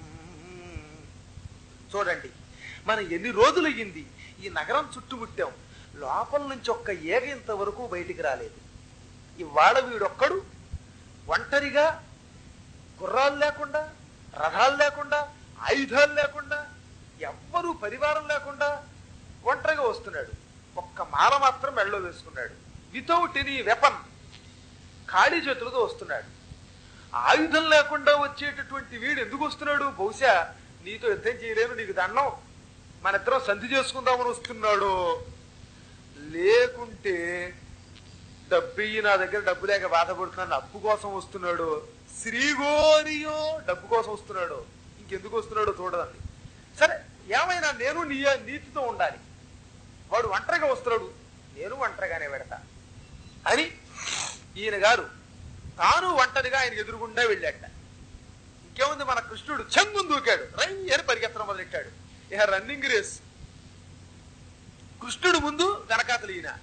చూడండి మనం ఎన్ని రోజులయ్యింది ఈ నగరం చుట్టుముట్టాం లోపల నుంచి ఒక్క ఏగ ఇంతవరకు బయటికి రాలేదు ఇవాళ వీడొక్కడు ఒంటరిగా గుర్రాలు లేకుండా రథాలు లేకుండా ఆయుధాలు లేకుండా ఎవ్వరూ పరివారం లేకుండా ఒంటరిగా వస్తున్నాడు ఒక్క మాల మాత్రం మెళ్ళలో వేసుకున్నాడు వితౌట్ ఎనీ వెపన్ ఖాళీ చేతులతో వస్తున్నాడు ఆయుధం లేకుండా వచ్చేటటువంటి వీడు ఎందుకు వస్తున్నాడు బహుశా నీతో యుద్ధం చేయలేను నీకు దండం మన ఇద్దరం సంధి చేసుకుందామని వస్తున్నాడు లేకుంటే డబ్బు ఇయ్యి నా దగ్గర డబ్బు లేక బాధపడుతున్నాను అప్పు కోసం వస్తున్నాడు శ్రీగోరియో డబ్బు కోసం వస్తున్నాడు ఇంకెందుకు వస్తున్నాడో చూడదండి సరే ఏమైనా నేను నీ నీతితో ఉండాలి వాడు ఒంటరిగా వస్తున్నాడు నేను ఒంటరిగానే పెడతా అని ఈయన గారు తాను ఒంటరిగా ఆయన ఎదురుగుండా వెళ్ళాట ఇంకేముంది మన కృష్ణుడు చెంగుని దూకాడు రై అని పరిగెత్తడం మొదలెట్టాడు ఇక రన్నింగ్ రేస్ కృష్ణుడు ముందు వెనకాతలు ఈయన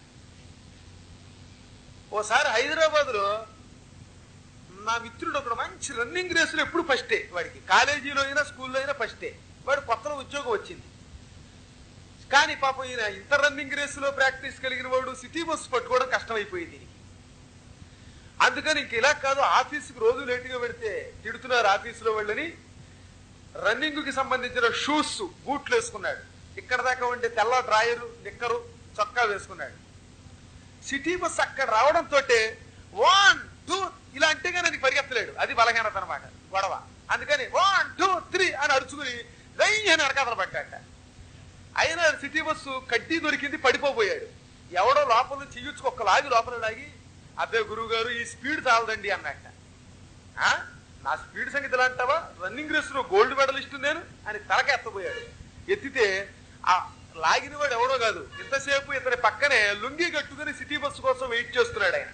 ఓసారి హైదరాబాద్ లో నా మిత్రుడు ఒకడు మంచి రన్నింగ్ రేసులో ఎప్పుడు ఫస్టే వాడికి కాలేజీలో అయినా స్కూల్లో అయినా ఫస్టే వాడు కొత్తలో ఉద్యోగం వచ్చింది కానీ పాపం ఈయన ఇంత రన్నింగ్ రేసులో ప్రాక్టీస్ కలిగిన వాడు సిటీ బస్సు పట్టుకోవడం కష్టమైపోయింది దీనికి అందుకని ఇంక ఇలా కాదు ఆఫీస్కి రోజు లేటుగా పెడితే తిడుతున్నారు ఆఫీసులో వాళ్ళని రన్నింగ్ కి సంబంధించిన షూస్ బూట్లు వేసుకున్నాడు ఇక్కడ దాకా ఉండే తెల్ల డ్రాయరు నిక్కరు చొక్కా వేసుకున్నాడు సిటీ బస్ అక్కడ రావడంతో వన్ టూ ఇలా అంటే కానీ అది పరిగెత్తలేడు అది బలహీనత అనమాట గొడవ అందుకని వన్ టూ త్రీ అని అరుచుకుని రై అని అరకథలు పట్టాట అయినా సిటీ బస్సు కడ్డీ దొరికింది పడిపోబోయాడు ఎవడో లోపల నుంచి ఇయ్యుచ్చుకు ఒక్క లాగి లోపల లాగి అబ్బే గురువు గారు ఈ స్పీడ్ చాలదండి అన్నట్ట ఆ? నా స్పీడ్ సంగతి ఎలా అంటావా రన్నింగ్ రేస్ లో గోల్డ్ మెడలిస్ట్ నేను అని తలక ఎత్తపోయాడు ఎత్తితే ఆ లాగిన వాడు ఎవడో కాదు ఇంతసేపు ఇతని పక్కనే లుంగి కట్టుకుని సిటీ బస్సు కోసం వెయిట్ చేస్తున్నాడు ఆయన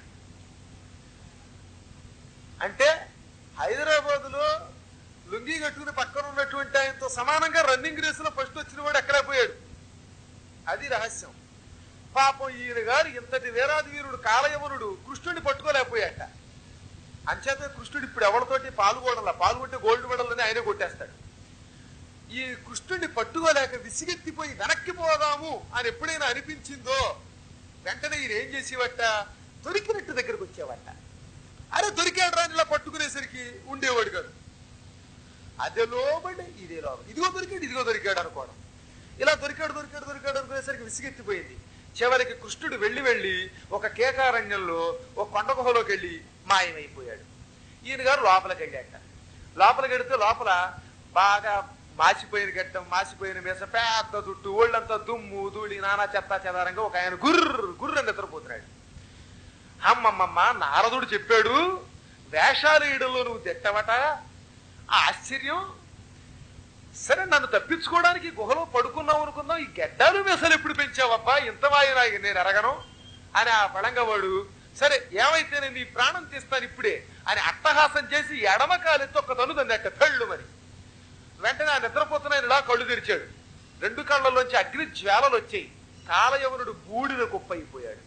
అంటే హైదరాబాద్ లో లుంగి కట్టుకుని పక్కన ఉన్నటువంటి ఆయనతో సమానంగా రన్నింగ్ రేస్ లో ఫస్ట్ వచ్చిన వాడు ఎక్కడే పోయాడు అది రహస్యం పాపం ఈయన గారు ఇంతటి వీరాది వీరుడు కాలయవనుడు కృష్ణుడిని పట్టుకోలేకపోయాట అంచేత కృష్ణుడు ఇప్పుడు ఎవరితోటి పాల్గొనలా పాల్గొంటే గోల్డ్ మెడల్ అని ఆయనే కొట్టేస్తాడు ఈ కృష్ణుడిని పట్టుకోలేక విసిగెత్తిపోయి వెనక్కి పోదాము అని ఎప్పుడైనా అనిపించిందో వెంటనే ఈయన ఏం చేసేవట దొరికినట్టు దగ్గరకు వచ్చేవట అరే దొరికాడు రాని ఇలా పట్టుకునేసరికి ఉండేవాడు కాదు అదే లోబడి ఇదే లోబడి ఇదిగో దొరికాడు ఇదిగో దొరికాడు అనుకోవడం ఇలా దొరికాడు దొరికాడు దొరికాడు అనుకునేసరికి విసిగెత్తిపోయింది చివరికి కృష్ణుడు వెళ్ళి వెళ్ళి ఒక కేకారణ్యంలో ఒక కొండ గుహలోకి వెళ్ళి మాయమైపోయాడు ఈయన గారు లోపలికి వెళ్ళాట లోపలికి వెడితే లోపల బాగా మాసిపోయిన గడ్డం మాసిపోయిన మీస పెద్ద దుట్టు ఒళ్ళంతా దుమ్ము ధూళి నానా చెత్త చెదారంగా ఒక ఆయన గుర్ర గుర్ర నిద్రపోతున్నాడు అమ్మమ్మమ్మ నారదుడు చెప్పాడు వేషాలు ఇడలో నువ్వు తిట్టవట ఆశ్చర్యం సరే నన్ను తప్పించుకోవడానికి గుహలో పడుకున్నావు అనుకుందాం ఈ గడ్డాలు మీసలు ఎప్పుడు పెంచావబ్బా ఇంత వాయినా నేను ఎరగను అని ఆ పడంగవాడు సరే ఏమైతే నేను నీ ప్రాణం తీస్తాను ఇప్పుడే అని అట్టహాసం చేసి ఎడమ కాలెత్తి ఒక్క తను తందట కళ్ళు మరి వెంటనే ఆ నిద్రపోతున్న ఆయన ఇలా కళ్ళు తెరిచాడు రెండు కళ్ళలోంచి అగ్ని జ్వాలలు వచ్చాయి కాలయవనుడు బూడిద కుప్ప అయిపోయాడు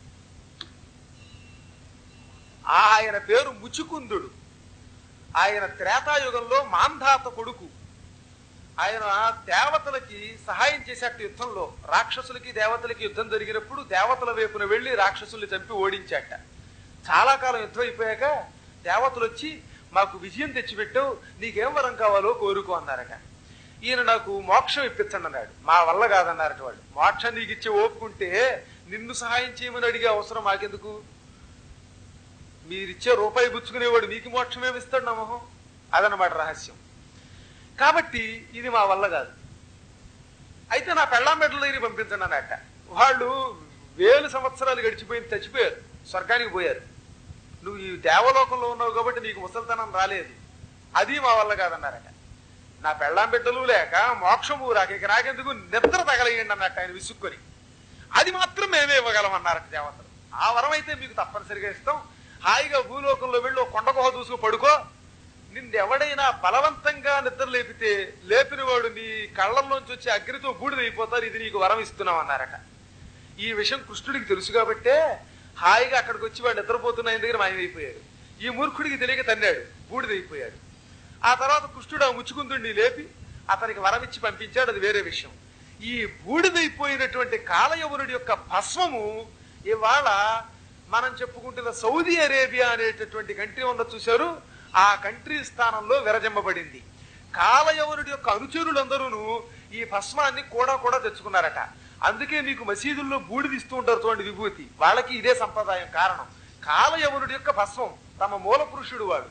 ఆయన పేరు ముచుకుందుడు ఆయన త్రేతాయుగంలో మాంధాత కొడుకు ఆయన దేవతలకి సహాయం చేసేట యుద్ధంలో రాక్షసులకి దేవతలకి యుద్ధం జరిగినప్పుడు దేవతల వైపున వెళ్లి రాక్షసుల్ని చంపి ఓడించాట చాలా కాలం యుద్ధం అయిపోయాక దేవతలు వచ్చి మాకు విజయం తెచ్చిపెట్టావు నీకేం వరం కావాలో కోరుకో అన్నారట ఈయన నాకు మోక్షం ఇప్పించండి అన్నాడు మా వల్ల కాదన్నారట వాళ్ళు మోక్షం నీకు ఇచ్చే ఓపుకుంటే నిన్ను సహాయం చేయమని అడిగే అవసరం మాకెందుకు మీరిచ్చే రూపాయి పుచ్చుకునేవాడు మీకు మోక్షం ఏమిస్తాడు నా మొహం అదనమాట రహస్యం కాబట్టి ఇది మా వల్ల కాదు అయితే నా పెళ్ళాం బిడ్డల దగ్గరికి పంపించండి అన్నట్ట వాళ్ళు వేలు సంవత్సరాలు గడిచిపోయింది చచ్చిపోయారు స్వర్గానికి పోయారు నువ్వు ఈ దేవలోకంలో ఉన్నావు కాబట్టి నీకు ముసలితనం రాలేదు అది మా వల్ల కాదన్నారట నా పెళ్ళాం బిడ్డలు లేక మోక్షము రాక ఇక నాకెందుకు నిద్ర తగలయ్యండి అన్నట్టు ఆయన విసుక్కొని అది మాత్రం మేమే ఇవ్వగలం అన్నారట దేవతలు ఆ వరం అయితే మీకు తప్పనిసరిగా ఇస్తాం హాయిగా భూలోకంలో వెళ్ళి ఒక కొండ గుహ దూసుకు పడుకో నిన్నెవడైనా బలవంతంగా నిద్ర లేపితే లేపినవాడు నీ కళ్ళల్లోంచి వచ్చి అగ్నితో బూడిదైపోతారు ఇది నీకు వరం ఇస్తున్నాం అన్నారట ఈ విషయం కృష్ణుడికి తెలుసు కాబట్టే హాయిగా అక్కడికి వచ్చి వాడు నిద్రపోతున్న ఆయన దగ్గర మాయమైపోయాడు ఈ మూర్ఖుడికి తెలియక తన్నాడు బూడిదైపోయాడు ఆ తర్వాత కృష్ణుడు ఆ ముచ్చుకుందుడిని లేపి అతనికి వరం ఇచ్చి పంపించాడు అది వేరే విషయం ఈ బూడిదైపోయినటువంటి కాలయవనుడి యొక్క భస్మము ఇవాళ మనం చెప్పుకుంటున్న సౌదీ అరేబియా అనేటటువంటి కంట్రీ ఉన్న చూశారు ఆ కంట్రీ స్థానంలో విరజమ్మబడింది కాలయవనుడి యొక్క అనుచరులందరూ ఈ భస్మాన్ని కూడా కూడా తెచ్చుకున్నారట అందుకే మీకు మసీదుల్లో బూడిదిస్తూ ఉంటారు చూడండి విభూతి వాళ్ళకి ఇదే సంప్రదాయం కారణం కాలయవనుడి యొక్క భస్మం తమ మూల పురుషుడు వాడు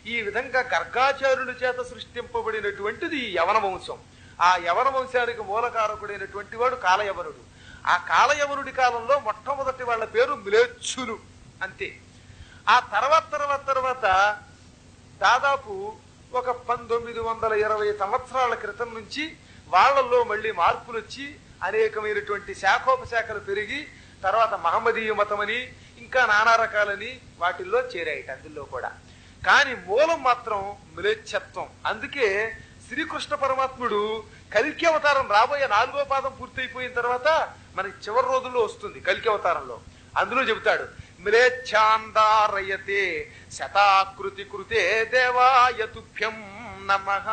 ఈ విధంగా గర్గాచార్యుల చేత సృష్టింపబడినటువంటిది ఈ యవన వంశం ఆ యవన వంశానికి మూలకారకుడైనటువంటి వాడు కాలయవనుడు ఆ కాలయవనుడి కాలంలో మొట్టమొదటి వాళ్ళ పేరు మ్లేచ్చులు అంతే ఆ తర్వాత తర్వాత తర్వాత దాదాపు ఒక పంతొమ్మిది వందల ఇరవై సంవత్సరాల క్రితం నుంచి వాళ్ళల్లో మళ్ళీ మార్పులు వచ్చి అనేకమైనటువంటి శాఖోపశాఖలు పెరిగి తర్వాత మహమ్మదీయ మతమని ఇంకా నానా రకాలని వాటిల్లో చేరాయి అందులో కూడా కానీ మూలం మాత్రం మ్లేచ్ఛత్వం అందుకే శ్రీకృష్ణ పరమాత్ముడు కల్కి అవతారం రాబోయే నాలుగో పాదం పూర్తయిపోయిన తర్వాత మనకి చివరి రోజుల్లో వస్తుంది కల్కి అవతారంలో అందులో చెబుతాడు మ్లేచ్ఛాందారయతే శతాకృతి కృతే దేవాయ తుభ్యం నమః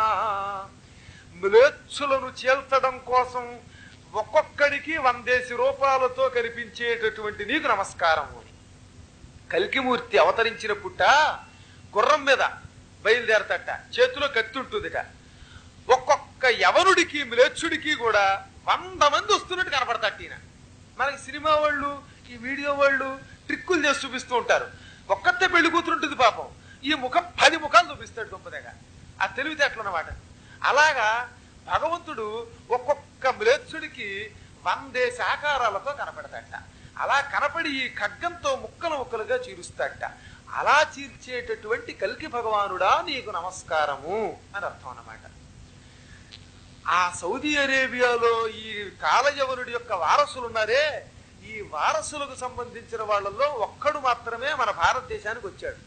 మ్లేచ్ఛులను చేల్చడం కోసం ఒక్కొక్కడికి వందేసి రూపాయలతో కనిపించేటటువంటి నీకు నమస్కారం అని కల్కిమూర్తి అవతరించిన పుట్ట గుర్రం మీద బయలుదేరతట చేతిలో కత్తి ఉంటుందిట ఒక్కొక్క యవనుడికి మ్లేచ్చుడికి కూడా వంద మంది వస్తున్నట్టు కనపడతాడు ఈయన మనకి సినిమా వాళ్ళు ఈ వీడియో వాళ్ళు ట్రిక్కులు చేసి చూపిస్తూ ఉంటారు ఒక్కతే పెళ్లి కూతురుంటుంది పాపం ఈ ముఖం పది ముఖాలు చూపిస్తాడు దుంపదగా ఆ తెలివితేటలన్నమాట అలాగా భగవంతుడు ఒక్కొక్క మ్లేచ్చుడికి వందేసి ఆకారాలతో కనపడతాట అలా కనపడి ఈ ఖడ్గంతో ముక్కలు ముక్కలుగా చీరుస్తాడట అలా చీల్చేటటువంటి కల్కి భగవానుడా నీకు నమస్కారము అని అర్థం అన్నమాట ఆ సౌదీ అరేబియాలో ఈ కాలయవనుడి యొక్క వారసులు ఉన్నారే ఈ వారసులకు సంబంధించిన వాళ్ళల్లో ఒక్కడు మాత్రమే మన భారతదేశానికి వచ్చాడు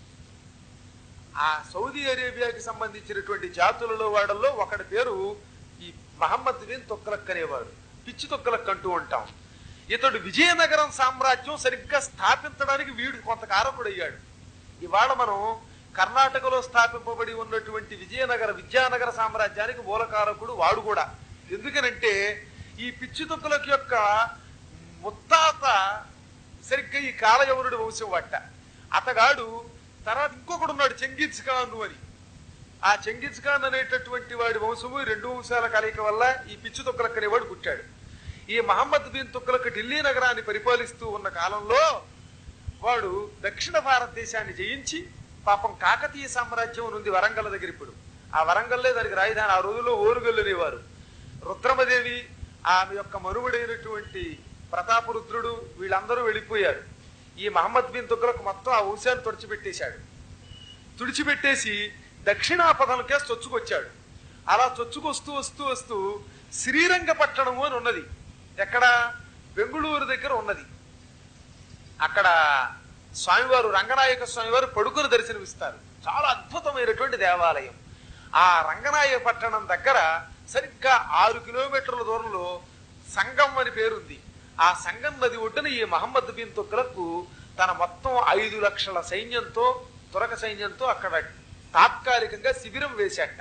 ఆ సౌదీ అరేబియాకి సంబంధించినటువంటి జాతులలో వాడల్లో ఒకడి పేరు ఈ మహమ్మద్ బిన్ తొక్కలక్ అనేవాడు పిచ్చి తొక్కలక్ అంటూ ఉంటాం ఇతడు విజయనగరం సామ్రాజ్యం సరిగ్గా స్థాపించడానికి వీడు కొంత కారకుడయ్యాడు ఇవాళ మనం కర్ణాటకలో స్థాపింపబడి ఉన్నటువంటి విజయనగర విద్యానగర సామ్రాజ్యానికి మూలకారకుడు వాడు కూడా ఎందుకనంటే ఈ పిచ్చి తొక్కలకి యొక్క ముత్తాత సరిగ్గా ఈ కాలయవనుడి వంశం వట్ట అతగాడు తర్వాత ఇంకొకడు ఉన్నాడు చెంగిజ్ ఖాన్ అని ఆ చెంగిజ్ ఖాన్ అనేటటువంటి వాడి వంశము ఈ రెండు వంశాల కలయిక వల్ల ఈ పిచ్చి తొక్కలక్ అనేవాడు పుట్టాడు ఈ మహమ్మద్ బిన్ తుక్కలక్ ఢిల్లీ నగరాన్ని పరిపాలిస్తూ ఉన్న కాలంలో వాడు దక్షిణ భారతదేశాన్ని జయించి పాపం కాకతీయ సామ్రాజ్యం ఉంది వరంగల్ దగ్గర ఇప్పుడు ఆ వరంగల్లే దానికి రాజధాని ఆ రోజుల్లో ఓరుగల్లు అనేవారు రుద్రమదేవి ఆమె యొక్క మనువుడైనటువంటి ప్రతాపరుద్రుడు వీళ్ళందరూ వెళ్ళిపోయారు ఈ మహమ్మద్ బిన్ తుగ్లక్ మొత్తం ఆ వంశాన్ని తుడిచిపెట్టేశాడు తుడిచిపెట్టేసి దక్షిణాపథంకే చొచ్చుకొచ్చాడు అలా చొచ్చుకొస్తూ వస్తూ వస్తూ శ్రీరంగపట్టణము అని ఉన్నది ఎక్కడ బెంగుళూరు దగ్గర ఉన్నది అక్కడ స్వామివారు రంగనాయక స్వామివారు పడుకుని దర్శనమిస్తారు చాలా అద్భుతమైనటువంటి దేవాలయం ఆ రంగనాయక పట్టణం దగ్గర సరిగ్గా ఆరు కిలోమీటర్ల దూరంలో సంగం అని పేరుంది ఆ సంగం నది ఒడ్డున ఈ మహమ్మద్ బిన్ తుగ్లకు తన మొత్తం ఐదు లక్షల సైన్యంతో తురక సైన్యంతో అక్కడ తాత్కాలికంగా శిబిరం వేశాట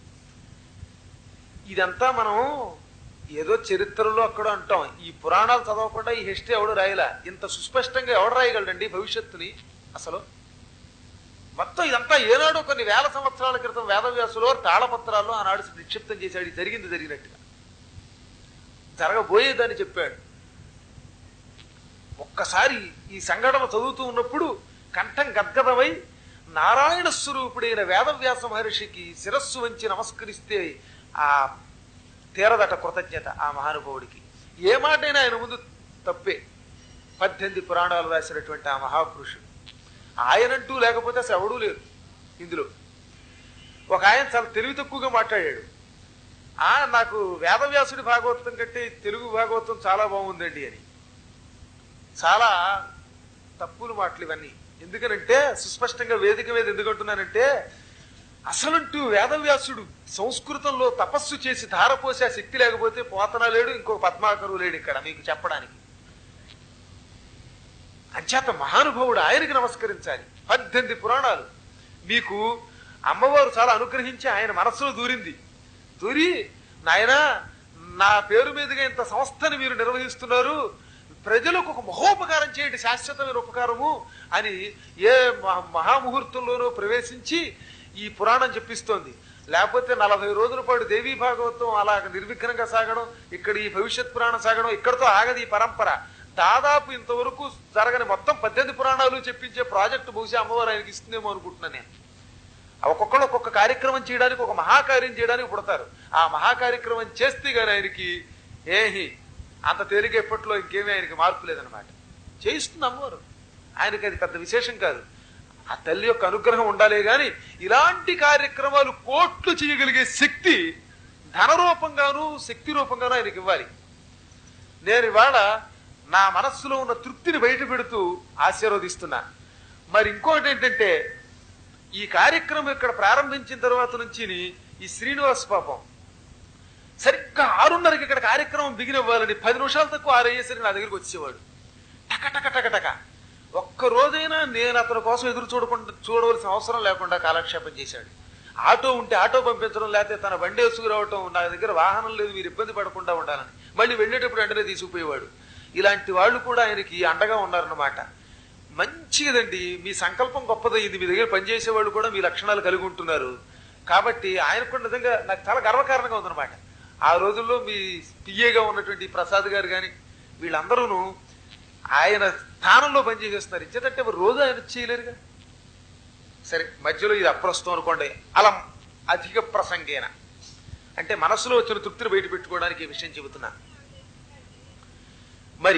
ఇదంతా మనం ఏదో చరిత్రలో అక్కడ అంటాం ఈ పురాణాలు చదవకుండా ఈ హిస్టరీ ఎవడు రాయలా ఇంత సుస్పష్టంగా ఎవడు రాయగలడండి భవిష్యత్తుని అసలు మొత్తం ఇదంతా ఏనాడో కొన్ని వేల సంవత్సరాల క్రితం వేదవ్యాసులో తాళపత్రాల్లో ఆనాడు నిక్షిప్తం చేశాడు ఇది జరిగింది జరిగినట్టుగా జరగబోయేదని చెప్పాడు ఒక్కసారి ఈ సంఘటన చదువుతూ ఉన్నప్పుడు కంఠం గద్గదమై నారాయణ స్వరూపుడైన వేదవ్యాస మహర్షికి శిరస్సు వంచి నమస్కరిస్తే ఆ తీరదట కృతజ్ఞత ఆ మహానుభావుడికి ఏ మాటైనా ఆయన ముందు తప్పే పద్దెనిమిది పురాణాలు రాసినటువంటి ఆ మహాపురుషుడు ఆయనంటూ లేకపోతే అసలు ఎవడూ లేరు ఇందులో ఒక ఆయన చాలా తెలివి తక్కువగా మాట్లాడాడు ఆ నాకు వేదవ్యాసుడి భాగవతం కంటే తెలుగు భాగవతం చాలా బాగుందండి అని చాలా తప్పులు మాటలు ఇవన్నీ ఎందుకనంటే సుస్పష్టంగా వేదిక మీద ఎందుకంటున్నానంటే అసలంటూ వేదవ్యాసుడు సంస్కృతంలో తపస్సు చేసి ధారపోసే శక్తి లేకపోతే పోతన లేడు ఇంకో పద్మాకరు లేడు ఇక్కడ మీకు చెప్పడానికి అంచేత మహానుభావుడు ఆయనకి నమస్కరించాలి పద్దెనిమిది పురాణాలు మీకు అమ్మవారు చాలా అనుగ్రహించి ఆయన మనస్సులో దూరింది దూరి నాయనా నా పేరు మీదుగా ఇంత సంస్థని మీరు నిర్వహిస్తున్నారు ప్రజలకు ఒక మహోపకారం చేయండి శాశ్వతమైన ఉపకారము అని ఏ మహా- మహాముహూర్తంలోనూ ప్రవేశించి ఈ పురాణం చెప్పిస్తోంది లేకపోతే నలభై రోజుల పాటు దేవీ భాగవతం అలా నిర్విఘ్నంగా సాగడం ఇక్కడ ఈ భవిష్యత్ పురాణం సాగడం ఇక్కడతో ఆగది ఈ పరంపర దాదాపు ఇంతవరకు జరగని మొత్తం పద్దెనిమిది పురాణాలు చెప్పించే ప్రాజెక్టు బహుశా అమ్మవారు ఆయనకి ఇస్తుందేమో అనుకుంటున్నాను నేను ఒక్కొక్కరు ఒక్కొక్క కార్యక్రమం చేయడానికి ఒక మహాకార్యం చేయడానికి పుడతారు ఆ మహాకార్యక్రమం చేస్తే గాని ఆయనకి ఏహి అంత తేలిక ఎప్పట్లో ఇంకేమీ ఆయనకి మార్పు లేదనమాట చేయిస్తుంది అమ్మవారు ఆయనకి అది పెద్ద విశేషం కాదు ఆ తల్లి యొక్క అనుగ్రహం ఉండాలే గాని ఇలాంటి కార్యక్రమాలు కోట్లు చేయగలిగే శక్తి ధన రూపంగాను శక్తి రూపంగాను ఆయనకి ఇవ్వాలి నేను ఇవాళ నా మనస్సులో ఉన్న తృప్తిని బయట పెడుతూ ఆశీర్వదిస్తున్నా మరి ఇంకోటి ఏంటంటే ఈ కార్యక్రమం ఇక్కడ ప్రారంభించిన తర్వాత నుంచి ఈ శ్రీనివాస్ పాపం సరిగ్గా ఆరున్నరకి ఇక్కడ కార్యక్రమం బిగినవ్వాలని పది నిమిషాలు తక్కువ ఆరు అయ్యేసరికి నా దగ్గరికి వచ్చేవాడు టక టక టక టక ఒక్క రోజైనా నేను అతని కోసం ఎదురు చూడకుండా చూడవలసిన అవసరం లేకుండా కాలక్షేపం చేశాడు ఆటో ఉంటే ఆటో పంపించడం లేకపోతే తన బండి వేసుకురావటం నా దగ్గర వాహనం లేదు మీరు ఇబ్బంది పడకుండా ఉండాలని మళ్ళీ వెళ్ళేటప్పుడు వెంటనే తీసుకుపోయేవాడు ఇలాంటి వాళ్ళు కూడా ఆయనకి అండగా ఉన్నారన్నమాట మంచిదండి మీ సంకల్పం గొప్పదయ్యింది మీ దగ్గర పనిచేసే వాళ్ళు కూడా మీ లక్షణాలు కలిగి ఉంటున్నారు కాబట్టి ఆయనకు కూడా నిజంగా నాకు చాలా గర్వకారణంగా ఉందన్నమాట ఆ రోజుల్లో మీ పిఏగా ఉన్నటువంటి ప్రసాద్ గారు కానీ వీళ్ళందరూను ఆయన స్థానంలో పనిచేసేస్తున్నారు ఇచ్చేటట్టే మరి రోజు ఆయన చేయలేరుగా సరే మధ్యలో ఇది అప్రస్తుతం అనుకోండి అలా అధిక ప్రసంగేన అంటే మనసులో వచ్చిన తృప్తిని బయట పెట్టుకోవడానికి ఈ విషయం చెబుతున్నా మరి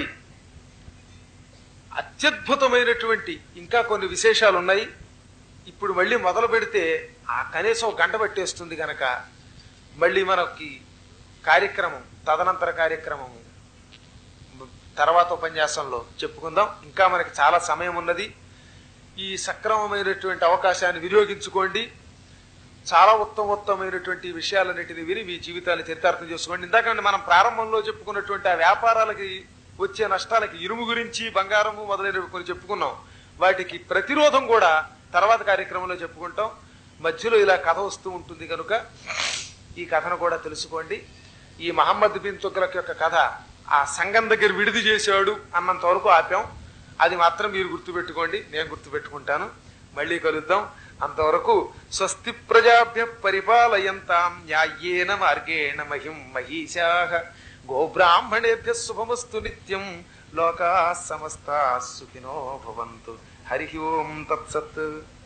అత్యద్భుతమైనటువంటి ఇంకా కొన్ని విశేషాలు ఉన్నాయి ఇప్పుడు మళ్ళీ మొదలు పెడితే ఆ కనీసం ఒక గంట పట్టేస్తుంది గనక మళ్ళీ మనకి కార్యక్రమం తదనంతర కార్యక్రమం తర్వాత ఉపన్యాసంలో చెప్పుకుందాం ఇంకా మనకి చాలా సమయం ఉన్నది ఈ సక్రమమైనటువంటి అవకాశాన్ని వినియోగించుకోండి చాలా ఉత్తమ ఉత్తమమైనటువంటి విషయాలన్నిటిని విని మీ జీవితాన్ని చరితార్థం చేసుకోండి ఇందాక మనం ప్రారంభంలో చెప్పుకున్నటువంటి ఆ వ్యాపారాలకి వచ్చే నష్టాలకి ఇనుము గురించి బంగారము మొదలైనవి కొన్ని చెప్పుకున్నాం వాటికి ప్రతిరోధం కూడా తర్వాత కార్యక్రమంలో చెప్పుకుంటాం మధ్యలో ఇలా కథ వస్తూ ఉంటుంది కనుక ఈ కథను కూడా తెలుసుకోండి ఈ మహమ్మద్ బిన్ తుగ్లక్ యొక్క కథ ఆ సంఘం దగ్గర విడిది చేశాడు అన్నంత వరకు ఆపాం అది మాత్రం మీరు గుర్తుపెట్టుకోండి నేను గుర్తుపెట్టుకుంటాను మళ్ళీ కలుద్దాం అంతవరకు స్వస్తి ప్రజాభ్య పరిపాలయంతాం న్యాయేన మార్గేణ మహిం మహిషాః గోబ్రాహ్మణేభ్య శుభమస్తు నిత్యం లోకా సమస్తా సుఖినో భవంతు హరి ఓం తత్సత్